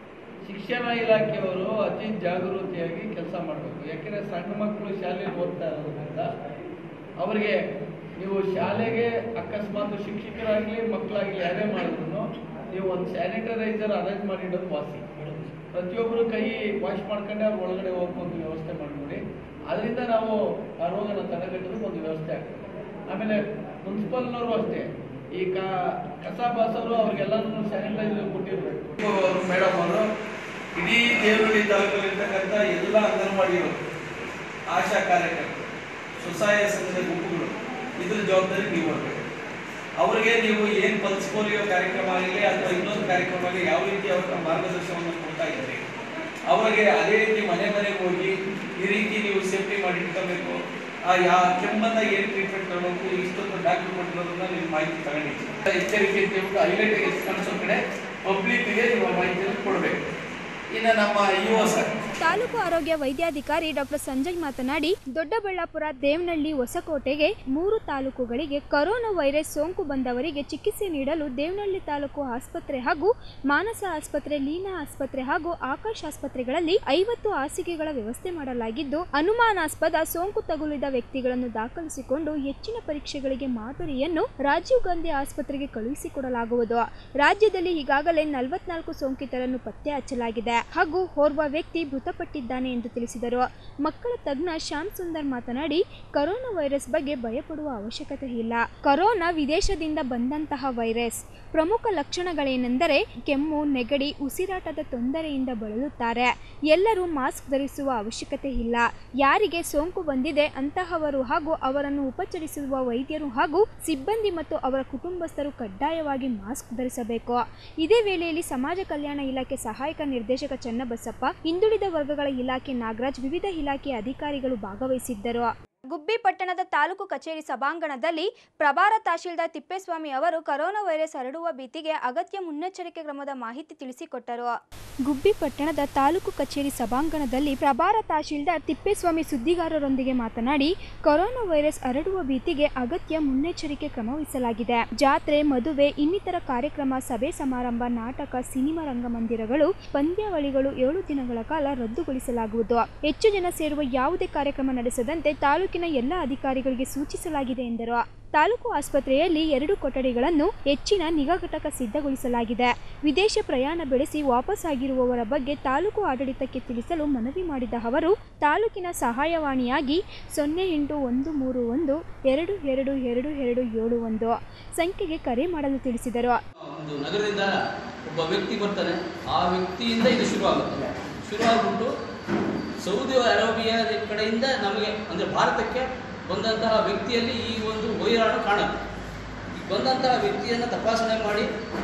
ಶಿಕ್ಷಣ ಇಲಾಖೆಯವರು ಅತಿ ಜಾಗೃತಿಯಾಗಿ ಕೆಲಸ ಮಾಡಬೇಕು ಯಾಕೆಂದರೆ ಸಣ್ಣ ಮಕ್ಕಳು ಶಾಲೆಯಲ್ಲಿ ಓದ್ತಾ ಇರೋದ್ರಿಂದ ಅವರಿಗೆ ನೀವು ಶಾಲೆಗೆ ಅಕಸ್ಮಾತ್ ಶಿಕ್ಷಕರಾಗಲಿ ಮಕ್ಕಳಾಗಲಿ ಯಾರೇ ಮಾಡಿದ್ರು ನೀವು ಒಂದು ಸ್ಯಾನಿಟೈಸರ್ ಅರೇಂಜ್ ಮಾಡಿಡೋದು ವಾಸಿ ಪ್ರತಿಯೊಬ್ಬರು ಕೈ ವಾಶ್ ಮಾಡ್ಕೊಂಡೆ ಅವ್ರು ಒಳಗಡೆ ಹೋಗಕ್ಕೆ ಒಂದು ವ್ಯವಸ್ಥೆ ಮಾಡಿಕೊಡಿ ಅದರಿಂದ ನಾವು ಆ ರೋಗನ ತಡೆಗಟ್ಟೋದಕ್ಕೆ ಒಂದು ವ್ಯವಸ್ಥೆ ಆಗ್ತದೆ ಆಮೇಲೆ ಮುನ್ಸಿಪಲ್ನವರು ಅಷ್ಟೇ ಈ ಕ ಕಸ ಬಾಸವರು ಅವ್ರಿಗೆಲ್ಲನೂ ಸ್ಯಾನಿಟೈಸರ್ ಕೊಟ್ಟಿರ್ಬೇಕು ಅವರು ಮೇಡಮ್ ಅವರು ಇಡೀ ದೇವರಳ್ಳಿ ತಾಲೂಕಲ್ಲಿರ್ತಕ್ಕಂಥ ಎಲ್ಲ ಅಂಗನವಾಡಿಗಳು ಆಶಾ ಕಾರ್ಯಕರ್ತರು ಸ್ವಸಹಾಯ ಸಂಘದ ಗುಂಪುಗಳು ಇದ್ರ ಜವಾಬ್ದಾರಿ ನೀವು ಮಾಡಬೇಕು ಅವರಿಗೆ ನೀವು ಏನು ಪಲ್ಸ್ ಪೋಲಿಯೋ ಕಾರ್ಯಕ್ರಮ ಆಗಲಿ ಅಥವಾ ಇನ್ನೊಂದು ಕಾರ್ಯಕ್ರಮ ಆಗಲಿ ಯಾವ ರೀತಿ ಅವ್ರ ಮಾರ್ಗದರ್ಶನವನ್ನು ಕೊಡ್ತಾ ಇದ್ರಿ ಅವರಿಗೆ ಅದೇ ರೀತಿ ಮನೆ ಮನೆಗೆ ಹೋಗಿ ಈ ರೀತಿ ನೀವು ಸೇಫ್ಟಿ ಮಾಡಿ ಇಟ್ಕೋಬೇಕು ಆ ಯಾ ಕೆಮ್ಮನ್ನ ಏನು ಟ್ರೀಟ್ಮೆಂಟ್ ತಗೋಬೇಕು ಇಷ್ಟೊಂದು ಡಾಕ್ಟರ್ ಕೊಟ್ಟಿರೋದನ್ನ ನೀವು ಮಾಹಿತಿ ತಗೊಂಡಿದ್ದೀವಿ ಎಚ್ಚರಿಕೆ ಅಂತ ಹೇಳ್ಬಿಟ್ಟು ಹೈಲೈಟ್ ಆಗಿ ಕಾಣಿಸೋ ಕಡೆ ಪಬ್ಲಿಕ್ಗೆ ನೀವು ಮಾಹಿತಿಯನ್ನು ಕೊಡಬೇಕು ಇನ್ನು ನಮ್ಮ ಯುವ ಸರ್ ತಾಲೂಕು ಆರೋಗ್ಯ ವೈದ್ಯಾಧಿಕಾರಿ ಡಾಕ್ಟರ್ ಸಂಜಯ್ ಮಾತನಾಡಿ ದೊಡ್ಡಬಳ್ಳಾಪುರ ದೇವನಹಳ್ಳಿ ಹೊಸಕೋಟೆಗೆ ಮೂರು ತಾಲೂಕುಗಳಿಗೆ ಕರೋನಾ ವೈರಸ್ ಸೋಂಕು ಬಂದವರಿಗೆ ಚಿಕಿತ್ಸೆ ನೀಡಲು ದೇವನಹಳ್ಳಿ ತಾಲೂಕು ಆಸ್ಪತ್ರೆ ಹಾಗೂ ಮಾನಸ ಆಸ್ಪತ್ರೆ ಲೀನಾ ಆಸ್ಪತ್ರೆ ಹಾಗೂ ಆಕಾಶ್ ಆಸ್ಪತ್ರೆಗಳಲ್ಲಿ ಐವತ್ತು ಹಾಸಿಗೆಗಳ ವ್ಯವಸ್ಥೆ ಮಾಡಲಾಗಿದ್ದು ಅನುಮಾನಾಸ್ಪದ ಸೋಂಕು ತಗುಲಿದ ವ್ಯಕ್ತಿಗಳನ್ನು ದಾಖಲಿಸಿಕೊಂಡು ಹೆಚ್ಚಿನ ಪರೀಕ್ಷೆಗಳಿಗೆ ಮಾದರಿಯನ್ನು ರಾಜೀವ್ ಗಾಂಧಿ ಆಸ್ಪತ್ರೆಗೆ ಕಳುಹಿಸಿಕೊಡಲಾಗುವುದು ರಾಜ್ಯದಲ್ಲಿ ಈಗಾಗಲೇ ನಲವತ್ನಾಲ್ಕು ಸೋಂಕಿತರನ್ನು ಪತ್ತೆ ಹಚ್ಚಲಾಗಿದೆ ಹಾಗೂ ಓರ್ವ ವ್ಯಕ್ತಿ ಮೃತಪಟ್ಟಿದ್ದಾನೆ ಎಂದು ತಿಳಿಸಿದರು ಮಕ್ಕಳ ತಜ್ಞ ಶ್ಯಾಮ್ ಸುಂದರ್ ಮಾತನಾಡಿ ಕರೋನಾ ವೈರಸ್ ಬಗ್ಗೆ ಭಯಪಡುವ ಅವಶ್ಯಕತೆ ಇಲ್ಲ ಕರೋನಾ ವಿದೇಶದಿಂದ ಬಂದಂತಹ ವೈರಸ್ ಪ್ರಮುಖ ಲಕ್ಷಣಗಳೇನೆಂದರೆ ಕೆಮ್ಮು ನೆಗಡಿ ಉಸಿರಾಟದ ತೊಂದರೆಯಿಂದ ಬಳಲುತ್ತಾರೆ ಎಲ್ಲರೂ ಮಾಸ್ಕ್ ಧರಿಸುವ ಅವಶ್ಯಕತೆ ಇಲ್ಲ ಯಾರಿಗೆ ಸೋಂಕು ಬಂದಿದೆ ಅಂತಹವರು ಹಾಗೂ ಅವರನ್ನು ಉಪಚರಿಸುವ ವೈದ್ಯರು ಹಾಗೂ ಸಿಬ್ಬಂದಿ ಮತ್ತು ಅವರ ಕುಟುಂಬಸ್ಥರು ಕಡ್ಡಾಯವಾಗಿ ಮಾಸ್ಕ್ ಧರಿಸಬೇಕು ಇದೇ ವೇಳೆಯಲ್ಲಿ ಸಮಾಜ ಕಲ್ಯಾಣ ಇಲಾಖೆ ಸಹಾಯಕ ನಿರ್ದೇಶಕ ಚನ್ನಬಸಪ್ಪ ಹಿಂದುಳಿದ ವರ್ಗಗಳ ಇಲಾಖೆ ನಾಗರಾಜ್ ವಿವಿಧ ಇಲಾಖೆಯ ಅಧಿಕಾರಿಗಳು ಭಾಗವಹಿಸಿದ್ದರು ಗುಬ್ಬಿ ಪಟ್ಟಣದ ತಾಲೂಕು ಕಚೇರಿ ಸಭಾಂಗಣದಲ್ಲಿ ಪ್ರಭಾರ ತಹಶೀಲ್ದಾರ್ ತಿಪ್ಪೇಸ್ವಾಮಿ ಅವರು ಕರೋನಾ ವೈರಸ್ ಹರಡುವ ಭೀತಿಗೆ ಅಗತ್ಯ ಮುನ್ನೆಚ್ಚರಿಕೆ ಕ್ರಮದ ಮಾಹಿತಿ ತಿಳಿಸಿಕೊಟ್ಟರು ಗುಬ್ಬಿ ಪಟ್ಟಣದ ತಾಲೂಕು ಕಚೇರಿ ಸಭಾಂಗಣದಲ್ಲಿ ಪ್ರಭಾರ ತಹಶೀಲ್ದಾರ್ ತಿಪ್ಪೇಸ್ವಾಮಿ ಸುದ್ದಿಗಾರರೊಂದಿಗೆ ಮಾತನಾಡಿ ಕೊರೋನಾ ವೈರಸ್ ಹರಡುವ ಭೀತಿಗೆ ಅಗತ್ಯ ಮುನ್ನೆಚ್ಚರಿಕೆ ಕ್ರಮ ವಹಿಸಲಾಗಿದೆ ಜಾತ್ರೆ ಮದುವೆ ಇನ್ನಿತರ ಕಾರ್ಯಕ್ರಮ ಸಭೆ ಸಮಾರಂಭ ನಾಟಕ ಸಿನಿಮಾ ರಂಗಮಂದಿರಗಳು ಪಂದ್ಯಾವಳಿಗಳು ಏಳು ದಿನಗಳ ಕಾಲ ರದ್ದುಗೊಳಿಸಲಾಗುವುದು ಹೆಚ್ಚು ಜನ ಸೇರುವ ಯಾವುದೇ ಕಾರ್ಯಕ್ರಮ ನಡೆಸದಂತೆ ತಾಲೂಕಿನ ಎಲ್ಲ ಅಧಿಕಾರಿಗಳಿಗೆ ಸೂಚಿಸಲಾಗಿದೆ ಎಂದರು ತಾಲೂಕು ಆಸ್ಪತ್ರೆಯಲ್ಲಿ ಎರಡು ಕೊಠಡಿಗಳನ್ನು ಹೆಚ್ಚಿನ ನಿಗಾ ಘಟಕ ಸಿದ್ಧಗೊಳಿಸಲಾಗಿದೆ ವಿದೇಶ ಪ್ರಯಾಣ ಬೆಳೆಸಿ ವಾಪಸ್ಸಾಗಿರುವವರ ಬಗ್ಗೆ ತಾಲೂಕು ಆಡಳಿತಕ್ಕೆ ತಿಳಿಸಲು ಮನವಿ ಮಾಡಿದ ಅವರು ತಾಲೂಕಿನ ಸಹಾಯವಾಣಿಯಾಗಿ ಸೊನ್ನೆ ಎಂಟು ಒಂದು ಮೂರು ಒಂದು ಎರಡು ಎರಡು ಎರಡು ಎರಡು ಏಳು ಒಂದು ಸಂಖ್ಯೆಗೆ ಕರೆ ಮಾಡಲು ತಿಳಿಸಿದರು ಒಂದು ನಗರದಿಂದ ಒಬ್ಬ ವ್ಯಕ್ತಿ ಬರ್ತಾನೆ ಆ ವ್ಯಕ್ತಿಯಿಂದ ಇದು ಶುರುವಾಗುತ್ತೆ ಶುರುವಾಗ್ಬಿಟ್ಟು ಸೌದಿ ಅರೇಬಿಯಾ ಕಡೆಯಿಂದ ನಮಗೆ ಅಂದರೆ ಭಾರತಕ್ಕೆ ಬಂದಂತಹ ವ್ಯಕ್ತಿಯಲ್ಲಿ ಈ ಒಂದು ವೈರಾಣು ಕಾಣುತ್ತೆ ಈ ಬಂದಂತಹ ವ್ಯಕ್ತಿಯನ್ನು ತಪಾಸಣೆ ಮಾಡಿ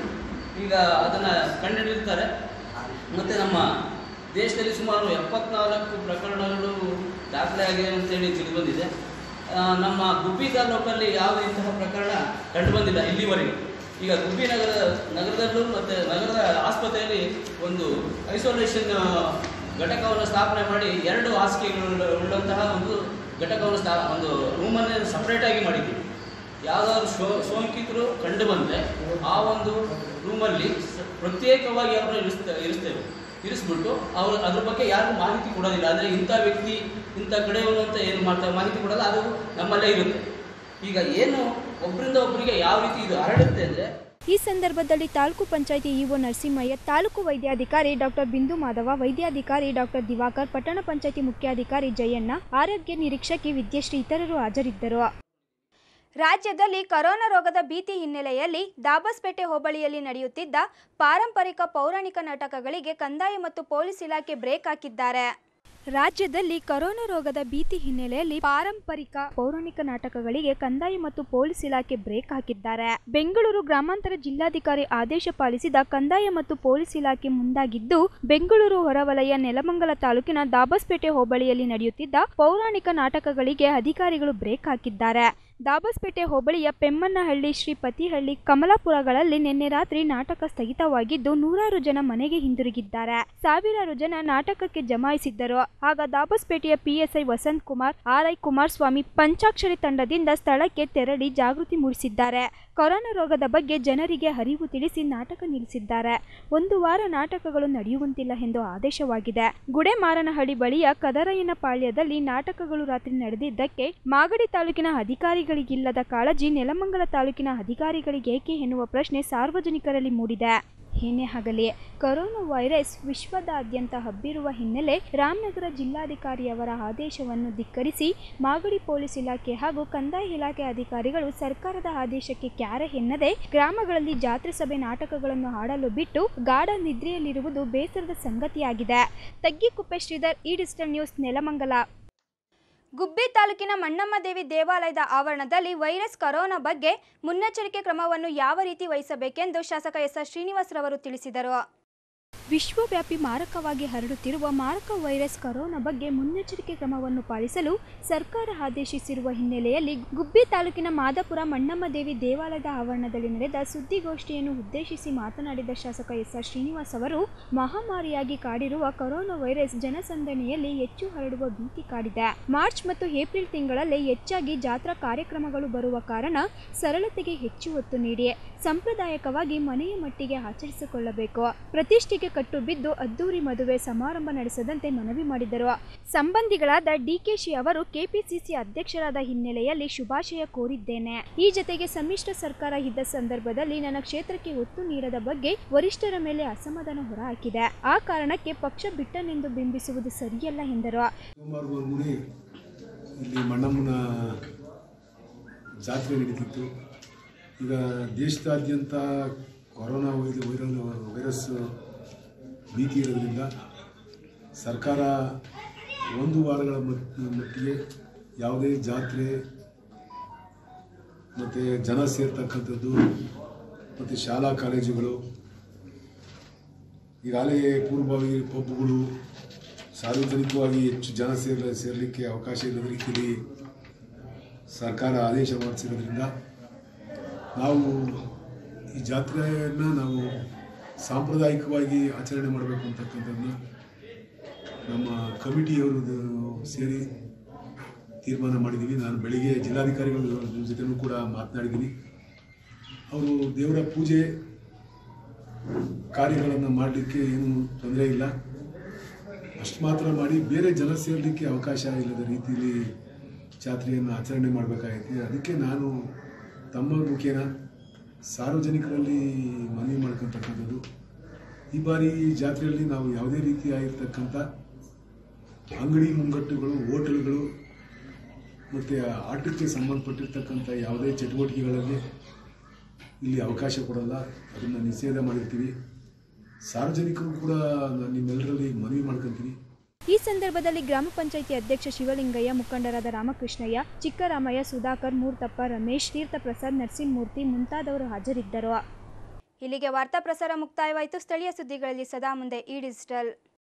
ಈಗ ಅದನ್ನು ಕಂಡುಹಿಡಿದಿರ್ತಾರೆ ಮತ್ತು ನಮ್ಮ ದೇಶದಲ್ಲಿ ಸುಮಾರು ಎಪ್ಪತ್ನಾಲ್ಕು ಪ್ರಕರಣಗಳು ದಾಖಲೆ ಆಗಿದೆ ಅಂತೇಳಿ ತಿಳಿದು ಬಂದಿದೆ ಆ, ನಮ್ಮ ಗುಬ್ಬಿ ತಾಲೂಕಲ್ಲಿ ಯಾವ ಇಂತಹ ಪ್ರಕರಣ ಕಂಡುಬಂದಿಲ್ಲ ಇಲ್ಲಿವರೆಗೆ ಈಗ ಗುಬ್ಬಿ ನಗರ ನಗರದಲ್ಲೂ ಮತ್ತು ನಗರದ ಆಸ್ಪತ್ರೆಯಲ್ಲಿ ಒಂದು ಐಸೋಲೇಷನ್ ಘಟಕವನ್ನು ಸ್ಥಾಪನೆ ಮಾಡಿ ಎರಡು ಹಾಸಿಗೆಗಳು ಉಳ್ಳಂತಹ ಒಂದು ಘಟಕವನ್ನು ಸ್ಥಾ ಒಂದು ರೂಮನ್ನು ಸಪ್ರೇಟಾಗಿ ಮಾಡಿದ್ದೀವಿ ಯಾವುದಾದ್ರು ಶೋ ಸೋಂಕಿತರು ಕಂಡು ಬಂದರೆ ಆ ಒಂದು ರೂಮಲ್ಲಿ ಸ- ಪ್ರತ್ಯೇಕವಾಗಿ ಅವರನ್ನು ಇರಿಸ್ತಾ ಇರಿಸ್ತೇವೆ ಇರಿಸ್ಬಿಟ್ಟು ಅವರು ಅದ್ರ ಬಗ್ಗೆ ಯಾರಿಗೂ ಮಾಹಿತಿ ಕೊಡೋದಿಲ್ಲ ಅಂದರೆ ಇಂಥ ವ್ಯಕ್ತಿ ಇಂಥ ಕಡೆಯವರು ಅಂತ ಏನು ಮಾಡ್ತಾರೆ ಮಾಹಿತಿ ಕೊಡಲ್ಲ ಅದು ನಮ್ಮಲ್ಲೇ ಇರುತ್ತೆ ಈಗ ಏನು ಒಬ್ಬರಿಂದ ಒಬ್ಬರಿಗೆ ಯಾವ ರೀತಿ ಇದು ಹರಡುತ್ತೆ ಅಂದರೆ ಈ ಸಂದರ್ಭದಲ್ಲಿ ತಾಲೂಕು ಪಂಚಾಯಿತಿ ಇಒ ನರಸಿಂಹಯ್ಯ ತಾಲೂಕು ವೈದ್ಯಾಧಿಕಾರಿ ಡಾಕ್ಟರ್ ಬಿಂದು ಮಾಧವ ವೈದ್ಯಾಧಿಕಾರಿ ಡಾಕ್ಟರ್ ದಿವಾಕರ್ ಪಟ್ಟಣ ಪಂಚಾಯಿತಿ ಮುಖ್ಯಾಧಿಕಾರಿ ಜಯಣ್ಣ ಆರೋಗ್ಯ ನಿರೀಕ್ಷಕಿ ವಿದ್ಯಶ್ರೀ ಇತರರು ಹಾಜರಿದ್ದರು ರಾಜ್ಯದಲ್ಲಿ ಕೊರೋನಾ ರೋಗದ ಭೀತಿ ಹಿನ್ನೆಲೆಯಲ್ಲಿ ದಾಬಸ್ಪೇಟೆ ಹೋಬಳಿಯಲ್ಲಿ ನಡೆಯುತ್ತಿದ್ದ ಪಾರಂಪರಿಕ ಪೌರಾಣಿಕ ನಾಟಕಗಳಿಗೆ ಕಂದಾಯ ಮತ್ತು ಪೊಲೀಸ್ ಇಲಾಖೆ ಬ್ರೇಕ್ ಹಾಕಿದ್ದಾರೆ ರಾಜ್ಯದಲ್ಲಿ ಕೊರೋನಾ ರೋಗದ ಭೀತಿ ಹಿನ್ನೆಲೆಯಲ್ಲಿ ಪಾರಂಪರಿಕ ಪೌರಾಣಿಕ ನಾಟಕಗಳಿಗೆ ಕಂದಾಯ ಮತ್ತು ಪೊಲೀಸ್ ಇಲಾಖೆ ಬ್ರೇಕ್ ಹಾಕಿದ್ದಾರೆ ಬೆಂಗಳೂರು ಗ್ರಾಮಾಂತರ ಜಿಲ್ಲಾಧಿಕಾರಿ ಆದೇಶ ಪಾಲಿಸಿದ ಕಂದಾಯ ಮತ್ತು ಪೊಲೀಸ್ ಇಲಾಖೆ ಮುಂದಾಗಿದ್ದು ಬೆಂಗಳೂರು ಹೊರವಲಯ ನೆಲಮಂಗಲ ತಾಲೂಕಿನ ದಾಬಸ್ಪೇಟೆ ಹೋಬಳಿಯಲ್ಲಿ ನಡೆಯುತ್ತಿದ್ದ ಪೌರಾಣಿಕ ನಾಟಕಗಳಿಗೆ ಅಧಿಕಾರಿಗಳು ಬ್ರೇಕ್ ಹಾಕಿದ್ದಾರೆ ದಾಬಸ್ಪೇಟೆ ಹೋಬಳಿಯ ಪೆಮ್ಮನ್ನಹಳ್ಳಿ ಶ್ರೀ ಪತಿಹಳ್ಳಿ ಕಮಲಾಪುರಗಳಲ್ಲಿ ನಿನ್ನೆ ರಾತ್ರಿ ನಾಟಕ ಸ್ಥಗಿತವಾಗಿದ್ದು ನೂರಾರು ಜನ ಮನೆಗೆ ಹಿಂದಿರುಗಿದ್ದಾರೆ ಸಾವಿರಾರು ಜನ ನಾಟಕಕ್ಕೆ ಜಮಾಯಿಸಿದ್ದರು ಆಗ ದಾಬಸ್ಪೇಟೆಯ ಪಿಎಸ್ಐ ವಸಂತ್ ಕುಮಾರ್ ಆರ್ಐ ಕುಮಾರಸ್ವಾಮಿ ಪಂಚಾಕ್ಷರಿ ತಂಡದಿಂದ ಸ್ಥಳಕ್ಕೆ ತೆರಳಿ ಜಾಗೃತಿ ಮೂಡಿಸಿದ್ದಾರೆ ಕೊರೋನಾ ರೋಗದ ಬಗ್ಗೆ ಜನರಿಗೆ ಅರಿವು ತಿಳಿಸಿ ನಾಟಕ ನಿಲ್ಲಿಸಿದ್ದಾರೆ ಒಂದು ವಾರ ನಾಟಕಗಳು ನಡೆಯುವಂತಿಲ್ಲ ಎಂದು ಆದೇಶವಾಗಿದೆ ಗುಡೆಮಾರನಹಳ್ಳಿ ಬಳಿಯ ಕದರಯ್ಯನ ಪಾಳ್ಯದಲ್ಲಿ ನಾಟಕಗಳು ರಾತ್ರಿ ನಡೆದಿದ್ದಕ್ಕೆ ಮಾಗಡಿ ತಾಲೂಕಿನ ಅಧಿಕಾರಿಗಳಿಗಿಲ್ಲದ ಕಾಳಜಿ ನೆಲಮಂಗಲ ತಾಲೂಕಿನ ಅಧಿಕಾರಿಗಳಿಗೇಕೆ ಎನ್ನುವ ಪ್ರಶ್ನೆ ಸಾರ್ವಜನಿಕರಲ್ಲಿ ಮೂಡಿದೆ ಏನೇ ಆಗಲಿ ಕೊರೋನಾ ವೈರಸ್ ವಿಶ್ವದಾದ್ಯಂತ ಹಬ್ಬಿರುವ ಹಿನ್ನೆಲೆ ರಾಮನಗರ ಜಿಲ್ಲಾಧಿಕಾರಿಯವರ ಆದೇಶವನ್ನು ಧಿಕ್ಕರಿಸಿ ಮಾಗಡಿ ಪೊಲೀಸ್ ಇಲಾಖೆ ಹಾಗೂ ಕಂದಾಯ ಇಲಾಖೆ ಅಧಿಕಾರಿಗಳು ಸರ್ಕಾರದ ಆದೇಶಕ್ಕೆ ಕ್ಯಾರೆ ಎನ್ನದೆ ಗ್ರಾಮಗಳಲ್ಲಿ ಜಾತ್ರೆ ಸಭೆ ನಾಟಕಗಳನ್ನು ಆಡಲು ಬಿಟ್ಟು ಗಾಢ ನಿದ್ರೆಯಲ್ಲಿರುವುದು ಬೇಸರದ ಸಂಗತಿಯಾಗಿದೆ ತಗ್ಗಿಕುಪ್ಪೆ ಶ್ರೀಧರ್ ಈ ಡಿಜಿಟಲ್ ನ್ಯೂಸ್ ನೆಲಮಂಗಲ ಗುಬ್ಬಿ ತಾಲೂಕಿನ ಮಣ್ಣಮ್ಮ ದೇವಿ ದೇವಾಲಯದ ಆವರಣದಲ್ಲಿ ವೈರಸ್ ಕೊರೋನಾ ಬಗ್ಗೆ ಮುನ್ನೆಚ್ಚರಿಕೆ ಕ್ರಮವನ್ನು ಯಾವ ರೀತಿ ವಹಿಸಬೇಕೆಂದು ಶಾಸಕ ಎಸ್ ಆರ್ ಶ್ರೀನಿವಾಸ್ ರವರು ತಿಳಿಸಿದರು ವಿಶ್ವವ್ಯಾಪಿ ಮಾರಕವಾಗಿ ಹರಡುತ್ತಿರುವ ಮಾರಕ ವೈರಸ್ ಕೊರೋನಾ ಬಗ್ಗೆ ಮುನ್ನೆಚ್ಚರಿಕೆ ಕ್ರಮವನ್ನು ಪಾಲಿಸಲು ಸರ್ಕಾರ ಆದೇಶಿಸಿರುವ ಹಿನ್ನೆಲೆಯಲ್ಲಿ ಗುಬ್ಬಿ ತಾಲೂಕಿನ ಮಾದಾಪುರ ಮಣ್ಣಮ್ಮ ದೇವಿ ದೇವಾಲಯದ ಆವರಣದಲ್ಲಿ ನಡೆದ ಸುದ್ದಿಗೋಷ್ಠಿಯನ್ನು ಉದ್ದೇಶಿಸಿ ಮಾತನಾಡಿದ ಶಾಸಕ ಎಸ್ ಆರ್ ಶ್ರೀನಿವಾಸ್ ಅವರು ಮಹಾಮಾರಿಯಾಗಿ ಕಾಡಿರುವ ಕೊರೋನಾ ವೈರಸ್ ಜನಸಂದಣಿಯಲ್ಲಿ ಹೆಚ್ಚು ಹರಡುವ ಭೀತಿ ಕಾಡಿದೆ ಮಾರ್ಚ್ ಮತ್ತು ಏಪ್ರಿಲ್ ತಿಂಗಳಲ್ಲಿ ಹೆಚ್ಚಾಗಿ ಜಾತ್ರಾ ಕಾರ್ಯಕ್ರಮಗಳು ಬರುವ ಕಾರಣ ಸರಳತೆಗೆ ಹೆಚ್ಚು ಒತ್ತು ನೀಡಿ ಸಾಂಪ್ರದಾಯಿಕವಾಗಿ ಮನೆಯ ಮಟ್ಟಿಗೆ ಆಚರಿಸಿಕೊಳ್ಳಬೇಕು ಪ್ರತಿಷ್ಠೆಗೆ ಕಟ್ಟು ಬಿದ್ದು ಅದ್ದೂರಿ ಮದುವೆ ಸಮಾರಂಭ ನಡೆಸದಂತೆ ಮನವಿ ಮಾಡಿದರು ಸಂಬಂಧಿಗಳಾದ ಡಿಕೆಶಿ ಅವರು ಕೆಪಿಸಿಸಿ ಅಧ್ಯಕ್ಷರಾದ ಹಿನ್ನೆಲೆಯಲ್ಲಿ ಶುಭಾಶಯ ಕೋರಿದ್ದೇನೆ ಈ ಜತೆಗೆ ಸಮ್ಮಿಶ್ರ ಸರ್ಕಾರ ಇದ್ದ ಸಂದರ್ಭದಲ್ಲಿ ನನ್ನ ಕ್ಷೇತ್ರಕ್ಕೆ ಒತ್ತು ನೀಡದ ಬಗ್ಗೆ ವರಿಷ್ಠರ ಮೇಲೆ ಅಸಮಾಧಾನ ಹೊರಹಾಕಿದೆ ಆ ಕಾರಣಕ್ಕೆ ಪಕ್ಷ ಬಿಟ್ಟನೆಂದು ಬಿಂಬಿಸುವುದು ಸರಿಯಲ್ಲ ಎಂದರು ಸೋಮವಾರಗೊಂದು ಇಲ್ಲಿ ಮಣ್ಣಮ್ಮನ ಜಾತ್ರೆ ನಡೀತಿತ್ತು ಈಗ ದೇಶದಾದ್ಯಂತ ಕೊರೋನಾ ವೈದ ವೈರಲ್ ವೈರಸ್ ಭೀತಿ ಇರೋದ್ರಿಂದ ಸರ್ಕಾರ ಒಂದು ವಾರಗಳ ಮಟ್- ಮಟ್ಟಿಗೆ ಯಾವುದೇ ಜಾತ್ರೆ ಮತ್ತು ಜನ ಸೇರ್ತಕ್ಕಂಥದ್ದು ಮತ್ತು ಶಾಲಾ ಕಾಲೇಜುಗಳು ಈಗಾಗಲೇ ಪೂರ್ವಭಾವಿ ಪಬ್ಗಳು ಸಾರ್ವಜನಿಕವಾಗಿ ಹೆಚ್ಚು ಜನ ಸೇರ ಸೇರಲಿಕ್ಕೆ ಅವಕಾಶ ಇಲ್ಲದ ರೀತಿಯಲ್ಲಿ ಸರ್ಕಾರ ಆದೇಶ ಹೊರಡಿಸಿರೋದ್ರಿಂದ ನಾವು ಈ ಜಾತ್ರೆಯನ್ನು ನಾವು ಸಾಂಪ್ರದಾಯಿಕವಾಗಿ ಆಚರಣೆ ಮಾಡಬೇಕು ಅಂತಕ್ಕಂಥದ್ದನ್ನ ನಮ್ಮ ಕಮಿಟಿಯವರು ಸೇರಿ ತೀರ್ಮಾನ ಮಾಡಿದ್ದೀವಿ ನಾನು ಬೆಳಿಗ್ಗೆ ಜಿಲ್ಲಾಧಿಕಾರಿಗಳ ಜೊತೆನೂ ಕೂಡ ಮಾತನಾಡಿದ್ದೀನಿ ಅವರು ದೇವರ ಪೂಜೆ ಕಾರ್ಯಗಳನ್ನು ಮಾಡಲಿಕ್ಕೆ ಏನು ತೊಂದರೆ ಇಲ್ಲ ಅಷ್ಟು ಮಾತ್ರ ಮಾಡಿ ಬೇರೆ ಜನ ಸೇರಲಿಕ್ಕೆ ಅವಕಾಶ ಇಲ್ಲದ ರೀತಿಯಲ್ಲಿ ಜಾತ್ರೆಯನ್ನು ಆಚರಣೆ ಮಾಡಬೇಕಾಗೈತೆ ಅದಕ್ಕೆ ನಾನು ತಮ್ಮ ಮುಖೇನ ಸಾರ್ವಜನಿಕರಲ್ಲಿ ಮನವಿ ಮಾಡ್ಕೊತಕ್ಕಂಥದ್ದು ಈ ಬಾರಿ ಈ ಜಾತ್ರೆಯಲ್ಲಿ ನಾವು ಯಾವುದೇ ರೀತಿಯಾಗಿರ್ತಕ್ಕಂಥ ಅಂಗಡಿ ಮುಂಗಟ್ಟುಗಳು ಹೋಟೆಲ್ಗಳು ಮತ್ತು ಆಟಕ್ಕೆ ಸಂಬಂಧಪಟ್ಟಿರ್ತಕ್ಕಂಥ ಯಾವುದೇ ಚಟುವಟಿಕೆಗಳಲ್ಲಿ ಇಲ್ಲಿ ಅವಕಾಶ ಕೊಡಲ್ಲ ಅದನ್ನು ನಿಷೇಧ ಮಾಡಿರ್ತೀವಿ ಸಾರ್ವಜನಿಕರು ಕೂಡ ನಾನು ನಿಮ್ಮೆಲ್ಲರಲ್ಲಿ ಮನವಿ ಮಾಡ್ಕೊತೀನಿ ಈ ಸಂದರ್ಭದಲ್ಲಿ ಗ್ರಾಮ ಪಂಚಾಯಿತಿ ಅಧ್ಯಕ್ಷ ಶಿವಲಿಂಗಯ್ಯ ಮುಖಂಡರಾದ ರಾಮಕೃಷ್ಣಯ್ಯ ಚಿಕ್ಕರಾಮಯ್ಯ ಸುಧಾಕರ್ ಮೂರ್ತಪ್ಪ ರಮೇಶ್ ತೀರ್ಥಪ್ರಸಾದ್ ನರಸಿಂಹಮೂರ್ತಿ ಮುಂತಾದವರು ಹಾಜರಿದ್ದರು ಇಲ್ಲಿಗೆ ವಾರ್ತಾ ಪ್ರಸಾರ ಮುಕ್ತಾಯವಾಯಿತು ಸ್ಥಳೀಯ ಸುದ್ದಿಗಳಲ್ಲಿ ಸದಾ ಮುಂದೆ ಈ ಡಿಜಿಟಲ್